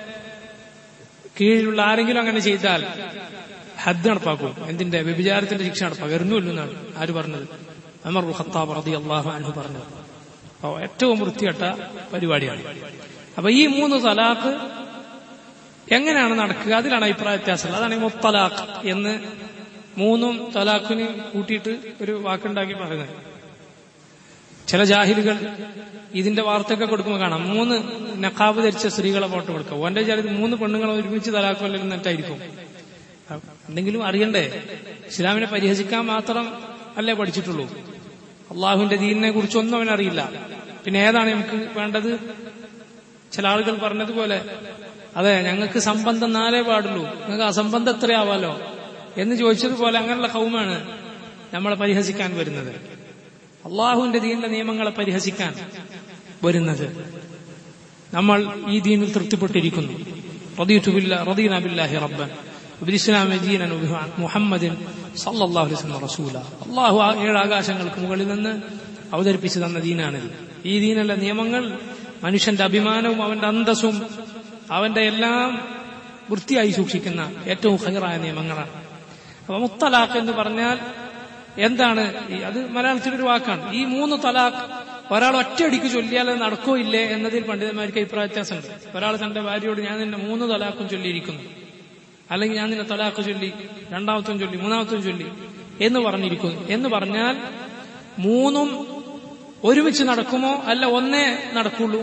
കീഴിലുള്ള ആരെങ്കിലും അങ്ങനെ ചെയ്താൽ ഹദ് നടപ്പാക്കും എന്തിന്റെ വ്യഭിചാരത്തിന്റെ ശിക്ഷ നടപ്പാക്കും എറിഞ്ഞുള്ളൂ എന്നാണ് ആര് പറഞ്ഞത് അമറുൽ ഖത്താബ് റളിയല്ലാഹു അൻഹു പറഞ്ഞത് അപ്പൊ ഏറ്റവും വൃത്തികെട്ട പരിപാടിയാണ് അപ്പൊ ഈ മൂന്ന് തലാഖ് എങ്ങനെയാണ് നടക്കുക അതിലാണ് അഭിപ്രായ വ്യത്യാസം അതാണ് ഈ മുത്തലാഖ് എന്ന് മൂന്നും തലാഖിന് കൂട്ടിയിട്ട് ഒരു വാക്കുണ്ടാക്കി പറയുന്നത് ചില ജാഹിലുകൾ ഇതിന്റെ വാർത്തയൊക്കെ കൊടുക്കുമ്പോൾ കാണാം മൂന്ന് നഖാബ് ധരിച്ച സ്ത്രീകളെ ഫോട്ടോ കൊടുക്കുക ഓന്റെ വിചാരത്തിൽ മൂന്ന് പെണ്ണുങ്ങളെ ഒരുമിച്ച് തലാഖ് കൊല്ലുന്നിട്ടായിരിക്കും എന്തെങ്കിലും അറിയണ്ടേ ഇസ്ലാമിനെ പരിഹസിക്കാൻ മാത്രം അല്ലേ പഠിച്ചിട്ടുള്ളൂ അള്ളാഹുവിന്റെ ദീനിനെ കുറിച്ചൊന്നും അവനറിയില്ല പിന്നെ ഏതാണ് നമുക്ക് വേണ്ടത് ചില ആളുകൾ പറഞ്ഞതുപോലെ അതെ ഞങ്ങൾക്ക് സംബന്ധം നാലേ പാടുള്ളൂ നിങ്ങൾക്ക് അസംബന്ധം എത്രയാവാലോ എന്ന് ചോദിച്ചതുപോലെ അങ്ങനെയുള്ള കൗമാണ് നമ്മളെ പരിഹസിക്കാൻ വരുന്നത് അള്ളാഹുവിന്റെ ദീനിന്റെ നിയമങ്ങളെ പരിഹസിക്കാൻ വരുന്നത് നമ്മൾ ഈ ദീനിൽ തൃപ്തിപ്പെട്ടിരിക്കുന്നു റദീന ബില്ലാഹി റബ്ബൻ وبالإسلام دينا محمد صلى الله عليه وسلم رسولا അള്ളാഹു ഏഴ് ആകാശങ്ങൾക്ക് മുകളിൽ നിന്ന് അവതരിപ്പിച്ചു തന്ന ദീനാണിത് ഈ ദീനല്ല നിയമങ്ങൾ മനുഷ്യന്റെ അഭിമാനവും അവന്റെ അന്തസ്സും അവന്റെ എല്ലാം വൃത്തിയായി സൂക്ഷിക്കുന്ന ഏറ്റവും ഹൈറായ നിയമങ്ങളാണ് അപ്പൊ മുത്തലാഖ് എന്ന് പറഞ്ഞാൽ എന്താണ് അത് മലയാളത്തിലൊരു വാക്കാണ് ഈ മൂന്ന് തലാഖ് ഒരാൾ ഒറ്റയടിക്ക് ചൊല്ലിയാൽ അത് നടക്കോ ഇല്ലേ എന്നതിൽ പണ്ഡിതന്മാർക്ക് അഭിപ്രായ വ്യത്യാസമുണ്ട് ഒരാൾ തന്റെ ഭാര്യയോട് ഞാൻ നിന്നെ മൂന്ന് തലാഖും ചൊല്ലിയിരിക്കുന്നു അല്ലെങ്കിൽ ഞാൻ നിന്നെ തലാഖ് ചൊല്ലി രണ്ടാമത്തും ചൊല്ലി മൂന്നാമത്തും ചൊല്ലി എന്ന് പറഞ്ഞിരിക്കുന്നു എന്ന് പറഞ്ഞാൽ മൂന്നും ഒരുമിച്ച് നടക്കുമോ അല്ല ഒന്നേ നടക്കുള്ളൂ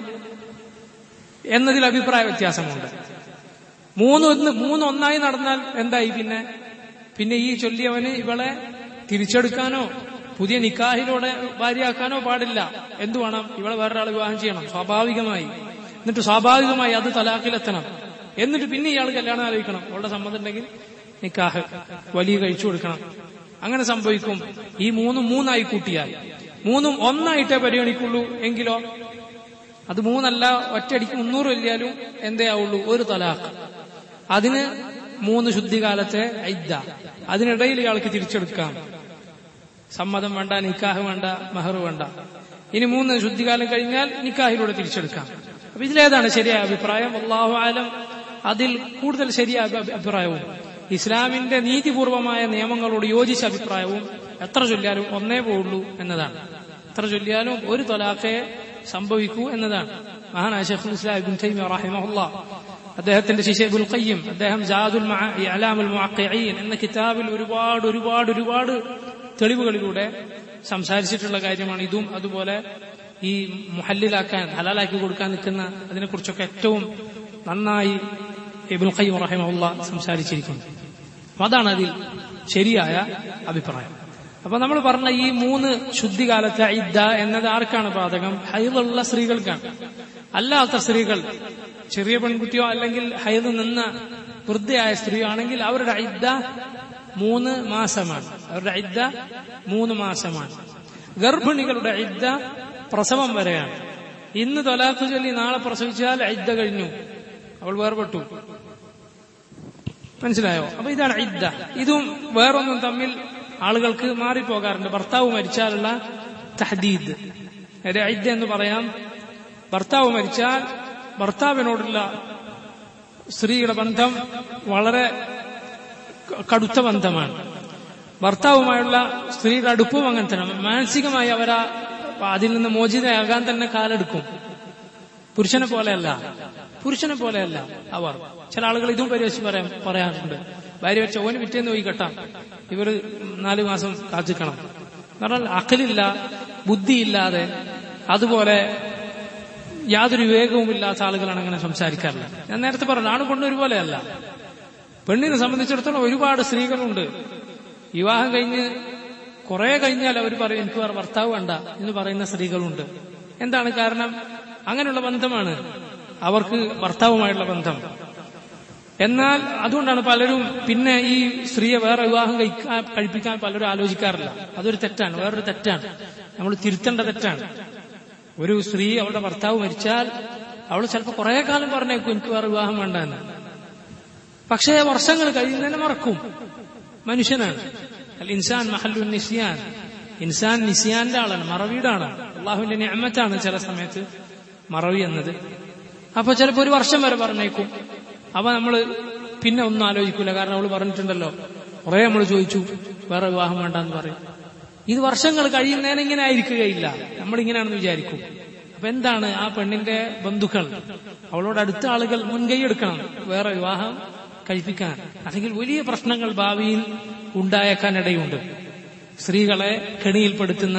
എന്നതിൽ അഭിപ്രായ വ്യത്യാസമുണ്ട് മൂന്ന് ഒന്ന് മൂന്ന് ഒന്നായി നടന്നാൽ എന്തായി പിന്നെ പിന്നെ ഈ ചൊല്ലിയവന് ഇവളെ തിരിച്ചെടുക്കാനോ പുതിയ നിക്കാഹിലൂടെ ഭാര്യയാക്കാനോ പാടില്ല എന്തു വേണം ഇവളെ വേറൊരാൾ വിവാഹം ചെയ്യണം സ്വാഭാവികമായി എന്നിട്ട് സ്വാഭാവികമായി അത് തലാഖിലെത്തണം എന്നിട്ട് പിന്നെ ഇയാൾ കല്യാണം ആലോചിക്കണം അവളുടെ സമ്മതം ഉണ്ടെങ്കിൽ നിക്കാഹ് വലിയ കഴിച്ചു കൊടുക്കണം അങ്ങനെ സംഭവിക്കും ഈ മൂന്നും മൂന്നായി കൂട്ടിയാൽ മൂന്നും ഒന്നായിട്ടേ പരിഗണിക്കുള്ളൂ എങ്കിലോ അത് മൂന്നല്ല ഒറ്റയടിക്ക് മുന്നൂറ് വലിയാലും എന്തേ ആവുള്ളൂ ഒരു തലാഖ് അതിന് മൂന്ന് ശുദ്ധികാലത്തെ ഐദ്ദ അതിനിടയിൽ ഇയാൾക്ക് തിരിച്ചെടുക്കാം സമ്മതം വേണ്ട നിക്കാഹ് വേണ്ട മെഹർ വേണ്ട ഇനി മൂന്ന് ശുദ്ധികാലം കഴിഞ്ഞാൽ നിക്കാഹിലൂടെ തിരിച്ചെടുക്കാം അപ്പൊ ഇതിലേതാണ് ശരിയായ അഭിപ്രായം അള്ളാഹു ആലം അതിൽ കൂടുതൽ ശരിയായ അഭിപ്രായവും ഇസ്ലാമിന്റെ നീതിപൂർവമായ നിയമങ്ങളോട് യോജിച്ച അഭിപ്രായവും എത്ര ചൊല്ലിയാലും ഒന്നേ പോവുള്ളൂ എന്നതാണ് എത്ര ചൊല്ലിയാലും ഒരു തൊലാഖയെ സംഭവിക്കൂ എന്നതാണ് മഹാനായ ഷെഖുൽ ഇസ്ലാം ഇബ്നു തൈമിയ റഹിമഹുല്ലാ അദ്ദേഹത്തിന്റെ ശിഷ്യ ഇബുൽ ഖയ്യം അദ്ദേഹം ജാദുൽ അലാമുൽ മുഅഖിഈൻ എന്ന കിതാബിൽ ഒരുപാട് ഒരുപാട് ഒരുപാട് തെളിവുകളിലൂടെ സംസാരിച്ചിട്ടുള്ള കാര്യമാണ് ഇതും അതുപോലെ ഈ മുഹല്ലിലാക്കാൻ ഹലാലാക്കി കൊടുക്കാൻ നിൽക്കുന്ന അതിനെക്കുറിച്ചൊക്കെ ഏറ്റവും നന്നായി ഇബുൽ ഖയ്യം റഹിമഹുല്ല സംസാരിച്ചിരിക്കുന്നു അപ്പൊ അതാണ് അതിൽ ശരിയായ അഭിപ്രായം അപ്പൊ നമ്മൾ പറഞ്ഞ ഈ മൂന്ന് ശുദ്ധികാലത്തെ ഇദ്ദ എന്നത് ആർക്കാണ് ബാധകം ഹൈദുള്ള സ്ത്രീകൾക്കാണ് അല്ലാത്ത സ്ത്രീകൾ ചെറിയ പെൺകുട്ടിയോ അല്ലെങ്കിൽ ഹൈദ് നിന്ന വൃദ്ധയായ സ്ത്രീയോ ആണെങ്കിൽ അവരുടെ ഇദ്ദ മൂന്ന് മാസമാണ് അവരുടെ ഇദ്ദ മൂന്ന് മാസമാണ് ഗർഭിണികളുടെ ഇദ്ദ പ്രസവം വരെയാണ് ഇന്ന് തൊലാഖ് ചൊല്ലി നാളെ പ്രസവിച്ചാൽ ഇദ്ദ കഴിഞ്ഞു അവൾ വേർപെട്ടു മനസ്സിലായോ അപ്പൊ ഇതാണ് ഇദ്ദ ഇതും വേറൊന്നും തമ്മിൽ ആളുകൾക്ക് മാറിപ്പോകാറുണ്ട് ഭർത്താവ് മരിച്ചാലുള്ള തഹദീദ് ഇദ്ദ എന്ന് പറയാം ഭർത്താവ് മരിച്ചാൽ ഭർത്താവിനോടുള്ള സ്ത്രീയുടെ ബന്ധം വളരെ കടുത്ത ബന്ധമാണ് ഭർത്താവുമായുള്ള സ്ത്രീയുടെ അടുപ്പവും അങ്ങനെ തന്നെ മാനസികമായി അവരാ അതിൽ നിന്ന് മോചിതയാകാൻ തന്നെ കാലെടുക്കും പുരുഷനെ പോലെയല്ല പുരുഷനെ പോലെയല്ല അവർ ചില ആളുകൾ ഇതും പരിവശിച്ച് പറയാൻ പറയാറുണ്ട് ഭാര്യ വെച്ച ഓന് വിറ്റേന്ന് പോയി കെട്ടാം ഇവർ നാലു മാസം കാത്തിക്കണം പറഞ്ഞാൽ അക്കലില്ല ബുദ്ധിയില്ലാതെ അതുപോലെ യാതൊരു വിവേകവുമില്ലാത്ത ആളുകളാണ് അങ്ങനെ സംസാരിക്കാറില്ല ഞാൻ നേരത്തെ പറഞ്ഞു ആണ് പെണ്ണ് ഒരുപോലെയല്ല പെണ്ണിനെ സംബന്ധിച്ചിടത്തോളം ഒരുപാട് സ്ത്രീകളുണ്ട് വിവാഹം കഴിഞ്ഞ് കുറെ കഴിഞ്ഞാൽ അവർ പറയും എനിക്ക് വേറെ ഭർത്താവ് വേണ്ട എന്ന് പറയുന്ന സ്ത്രീകളുണ്ട് എന്താണ് കാരണം അങ്ങനെയുള്ള ബന്ധമാണ് അവർക്ക് ഭർത്താവുമായുള്ള ബന്ധം എന്നാൽ അതുകൊണ്ടാണ് പലരും പിന്നെ ഈ സ്ത്രീയെ വേറെ വിവാഹം കഴിക്കാൻ കഴിപ്പിക്കാൻ പലരും ആലോചിക്കാറില്ല അതൊരു തെറ്റാണ് വേറൊരു തെറ്റാണ് നമ്മൾ തിരുത്തേണ്ട തെറ്റാണ് ഒരു സ്ത്രീ അവളുടെ ഭർത്താവ് മരിച്ചാൽ അവൾ ചിലപ്പോൾ കുറെ കാലം പറഞ്ഞേക്കും എനിക്ക് വേറെ വിവാഹം വേണ്ട എന്ന് പക്ഷേ വർഷങ്ങൾ കഴിയുന്നതിനെ മറക്കും മനുഷ്യനാണ് അൽ ഇൻസാൻ മഹല്ലു നിസ്യാൻ ഇൻസാൻ നിസ്യാന്റെ ആളാണ് മറവിയുടെ അള്ളാഹുവിന്റെ നിയമത്താണ് ചില സമയത്ത് മറവി എന്നത് അപ്പൊ ചിലപ്പോ ഒരു വർഷം വരെ പറഞ്ഞേക്കും അപ്പൊ നമ്മള് പിന്നെ ഒന്നും ആലോചിക്കൂല കാരണം അവള് പറഞ്ഞിട്ടുണ്ടല്ലോ കുറെ നമ്മൾ ചോദിച്ചു വേറെ വിവാഹം വേണ്ടെന്ന് പറയും ഇത് വർഷങ്ങൾ കഴിയുന്നതിന് ഇങ്ങനെ ആയിരിക്കുകയില്ല നമ്മൾ ഇങ്ങനെയാണെന്ന് വിചാരിക്കും അപ്പൊ എന്താണ് ആ പെണ്ണിന്റെ ബന്ധുക്കൾ അവളോട് അടുത്ത ആളുകൾ മുൻകൈ എടുക്കണം വേറെ വിവാഹം കഴിപ്പിക്കാൻ അല്ലെങ്കിൽ വലിയ പ്രശ്നങ്ങൾ ഭാവിയിൽ ഉണ്ടായേക്കാനിടയുണ്ട് സ്ത്രീകളെ കെണിയിൽപ്പെടുത്തുന്ന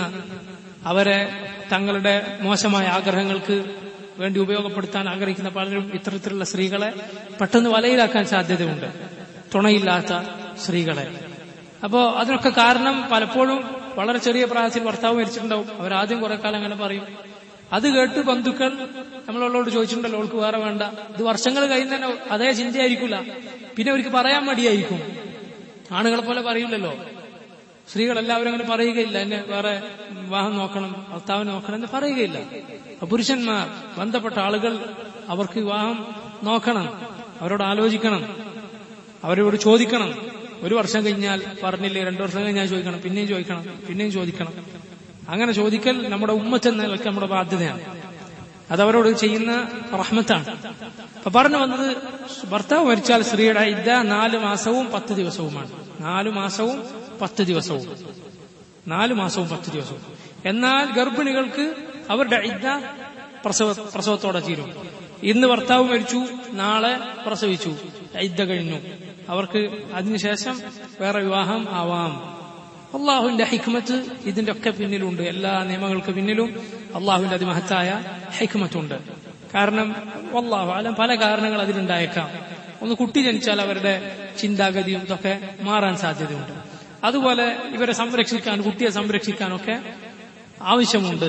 അവരെ തങ്ങളുടെ മോശമായ ആഗ്രഹങ്ങൾക്ക് വേണ്ടി ഉപയോഗപ്പെടുത്താൻ ആഗ്രഹിക്കുന്ന പലരും ഇത്തരത്തിലുള്ള സ്ത്രീകളെ പെട്ടെന്ന് വലയിലാക്കാൻ സാധ്യതയുണ്ട് തുണയില്ലാത്ത സ്ത്രീകളെ അപ്പോ അതിനൊക്കെ കാരണം പലപ്പോഴും വളരെ ചെറിയ പ്രായത്തിൽ ഭർത്താവ് മരിച്ചിട്ടുണ്ടാവും അവരാദ്യം കുറെ കാലം അങ്ങനെ പറയും അത് കേട്ട് ബന്ധുക്കൾ നമ്മളോട് ചോദിച്ചിട്ടുണ്ടല്ലോ അവൾക്ക് വേറെ വേണ്ട ഇത് വർഷങ്ങൾ കഴിയുന്നതന്നെ അതേ ചിന്തയായിരിക്കില്ല പിന്നെ അവർക്ക് പറയാൻ മടിയായിരിക്കും ആണുങ്ങളെ പോലെ പറയില്ലല്ലോ സ്ത്രീകൾ എല്ലാവരും അങ്ങനെ പറയുകയില്ല എന്നെ വേറെ വിവാഹം നോക്കണം ഭർത്താവിനെ നോക്കണം എന്ന് പറയുകയില്ല പുരുഷന്മാർ ബന്ധപ്പെട്ട ആളുകൾ അവർക്ക് വിവാഹം നോക്കണം അവരോട് ആലോചിക്കണം അവരോട് ചോദിക്കണം ഒരു വർഷം കഴിഞ്ഞാൽ പറഞ്ഞില്ലേ രണ്ടു വർഷം കഴിഞ്ഞാൽ ചോദിക്കണം പിന്നെയും ചോദിക്കണം പിന്നെയും ചോദിക്കണം അങ്ങനെ ചോദിക്കൽ നമ്മുടെ ഉമ്മത്ത് എന്ന നിലയ്ക്ക് നമ്മുടെ ബാധ്യതയാണ് അത് അവരോട് ചെയ്യുന്ന റഹ്മത്താണ് അപ്പൊ പറഞ്ഞു വന്നത് ഭർത്താവ് മരിച്ചാൽ സ്ത്രീയുടെ ഇദ്ദ നാല് മാസവും പത്ത് ദിവസവുമാണ് നാലു മാസവും പത്ത് ദിവസവും നാലു മാസവും പത്ത് ദിവസവും എന്നാൽ ഗർഭിണികൾക്ക് അവരുടെ ഇദ്ദ പ്രസവ പ്രസവത്തോടെ തീരും ഇന്ന് ഭർത്താവ് മരിച്ചു നാളെ പ്രസവിച്ചു ഇദ്ദ കഴിഞ്ഞു അവർക്ക് അതിനുശേഷം വേറെ വിവാഹം ആവാം അള്ളാഹുവിന്റെ ഹിക്മത്ത് ഇതിന്റെ ഒക്കെ പിന്നിലുണ്ട് എല്ലാ നിയമങ്ങൾക്ക് പിന്നിലും അള്ളാഹുവിന്റെ അതിമഹത്തായ ഹിക്മത്തുണ്ട് കാരണം അള്ളാഹു അല്ല പല കാരണങ്ങൾ അതിലുണ്ടായേക്കാം ഒന്ന് കുട്ടി ജനിച്ചാൽ അവരുടെ ചിന്താഗതിയും ഇതൊക്കെ മാറാൻ സാധ്യതയുണ്ട് അതുപോലെ ഇവരെ സംരക്ഷിക്കാൻ കുട്ടിയെ സംരക്ഷിക്കാനൊക്കെ ആവശ്യമുണ്ട്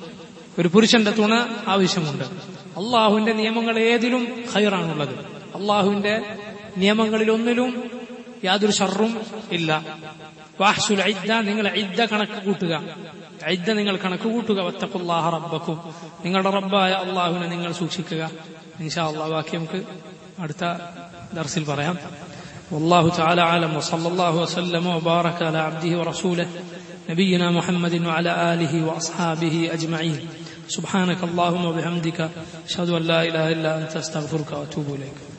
ഒരു പുരുഷന്റെ തുണ ആവശ്യമുണ്ട് അള്ളാഹുവിന്റെ നിയമങ്ങൾ ഏതിലും ഹൈറാണുള്ളത് അള്ളാഹുവിന്റെ നിയമങ്ങളിൽ ഒന്നിലും യാതൊരു ഷർറും ഇല്ല വാഹ്സുൽ ഐദ്ദ നിങ്ങൾ ഐദ്ദ കണക്ക് കൂട്ടുക ഐദ്ദ നിങ്ങൾ കണക്ക് കൂട്ടുക വത്തഖുല്ലാഹ റബ്ബക്കും നിങ്ങളുടെ റബ്ബായ അള്ളാഹുവിനെ നിങ്ങൾ സൂക്ഷിക്കുക ഇൻഷാ അള്ളാഹ് ബാക്കി നമുക്ക് അടുത്ത ദർസിൽ പറയാം والله تعالى أعلم وصلى الله وسلم وبارك على عبده ورسوله نبينا محمد وعلى آله وأصحابه أجمعين سبحانك اللهم وبحمدك أشهد أن لا إله إلا أنت أستغفرك وأتوب إليك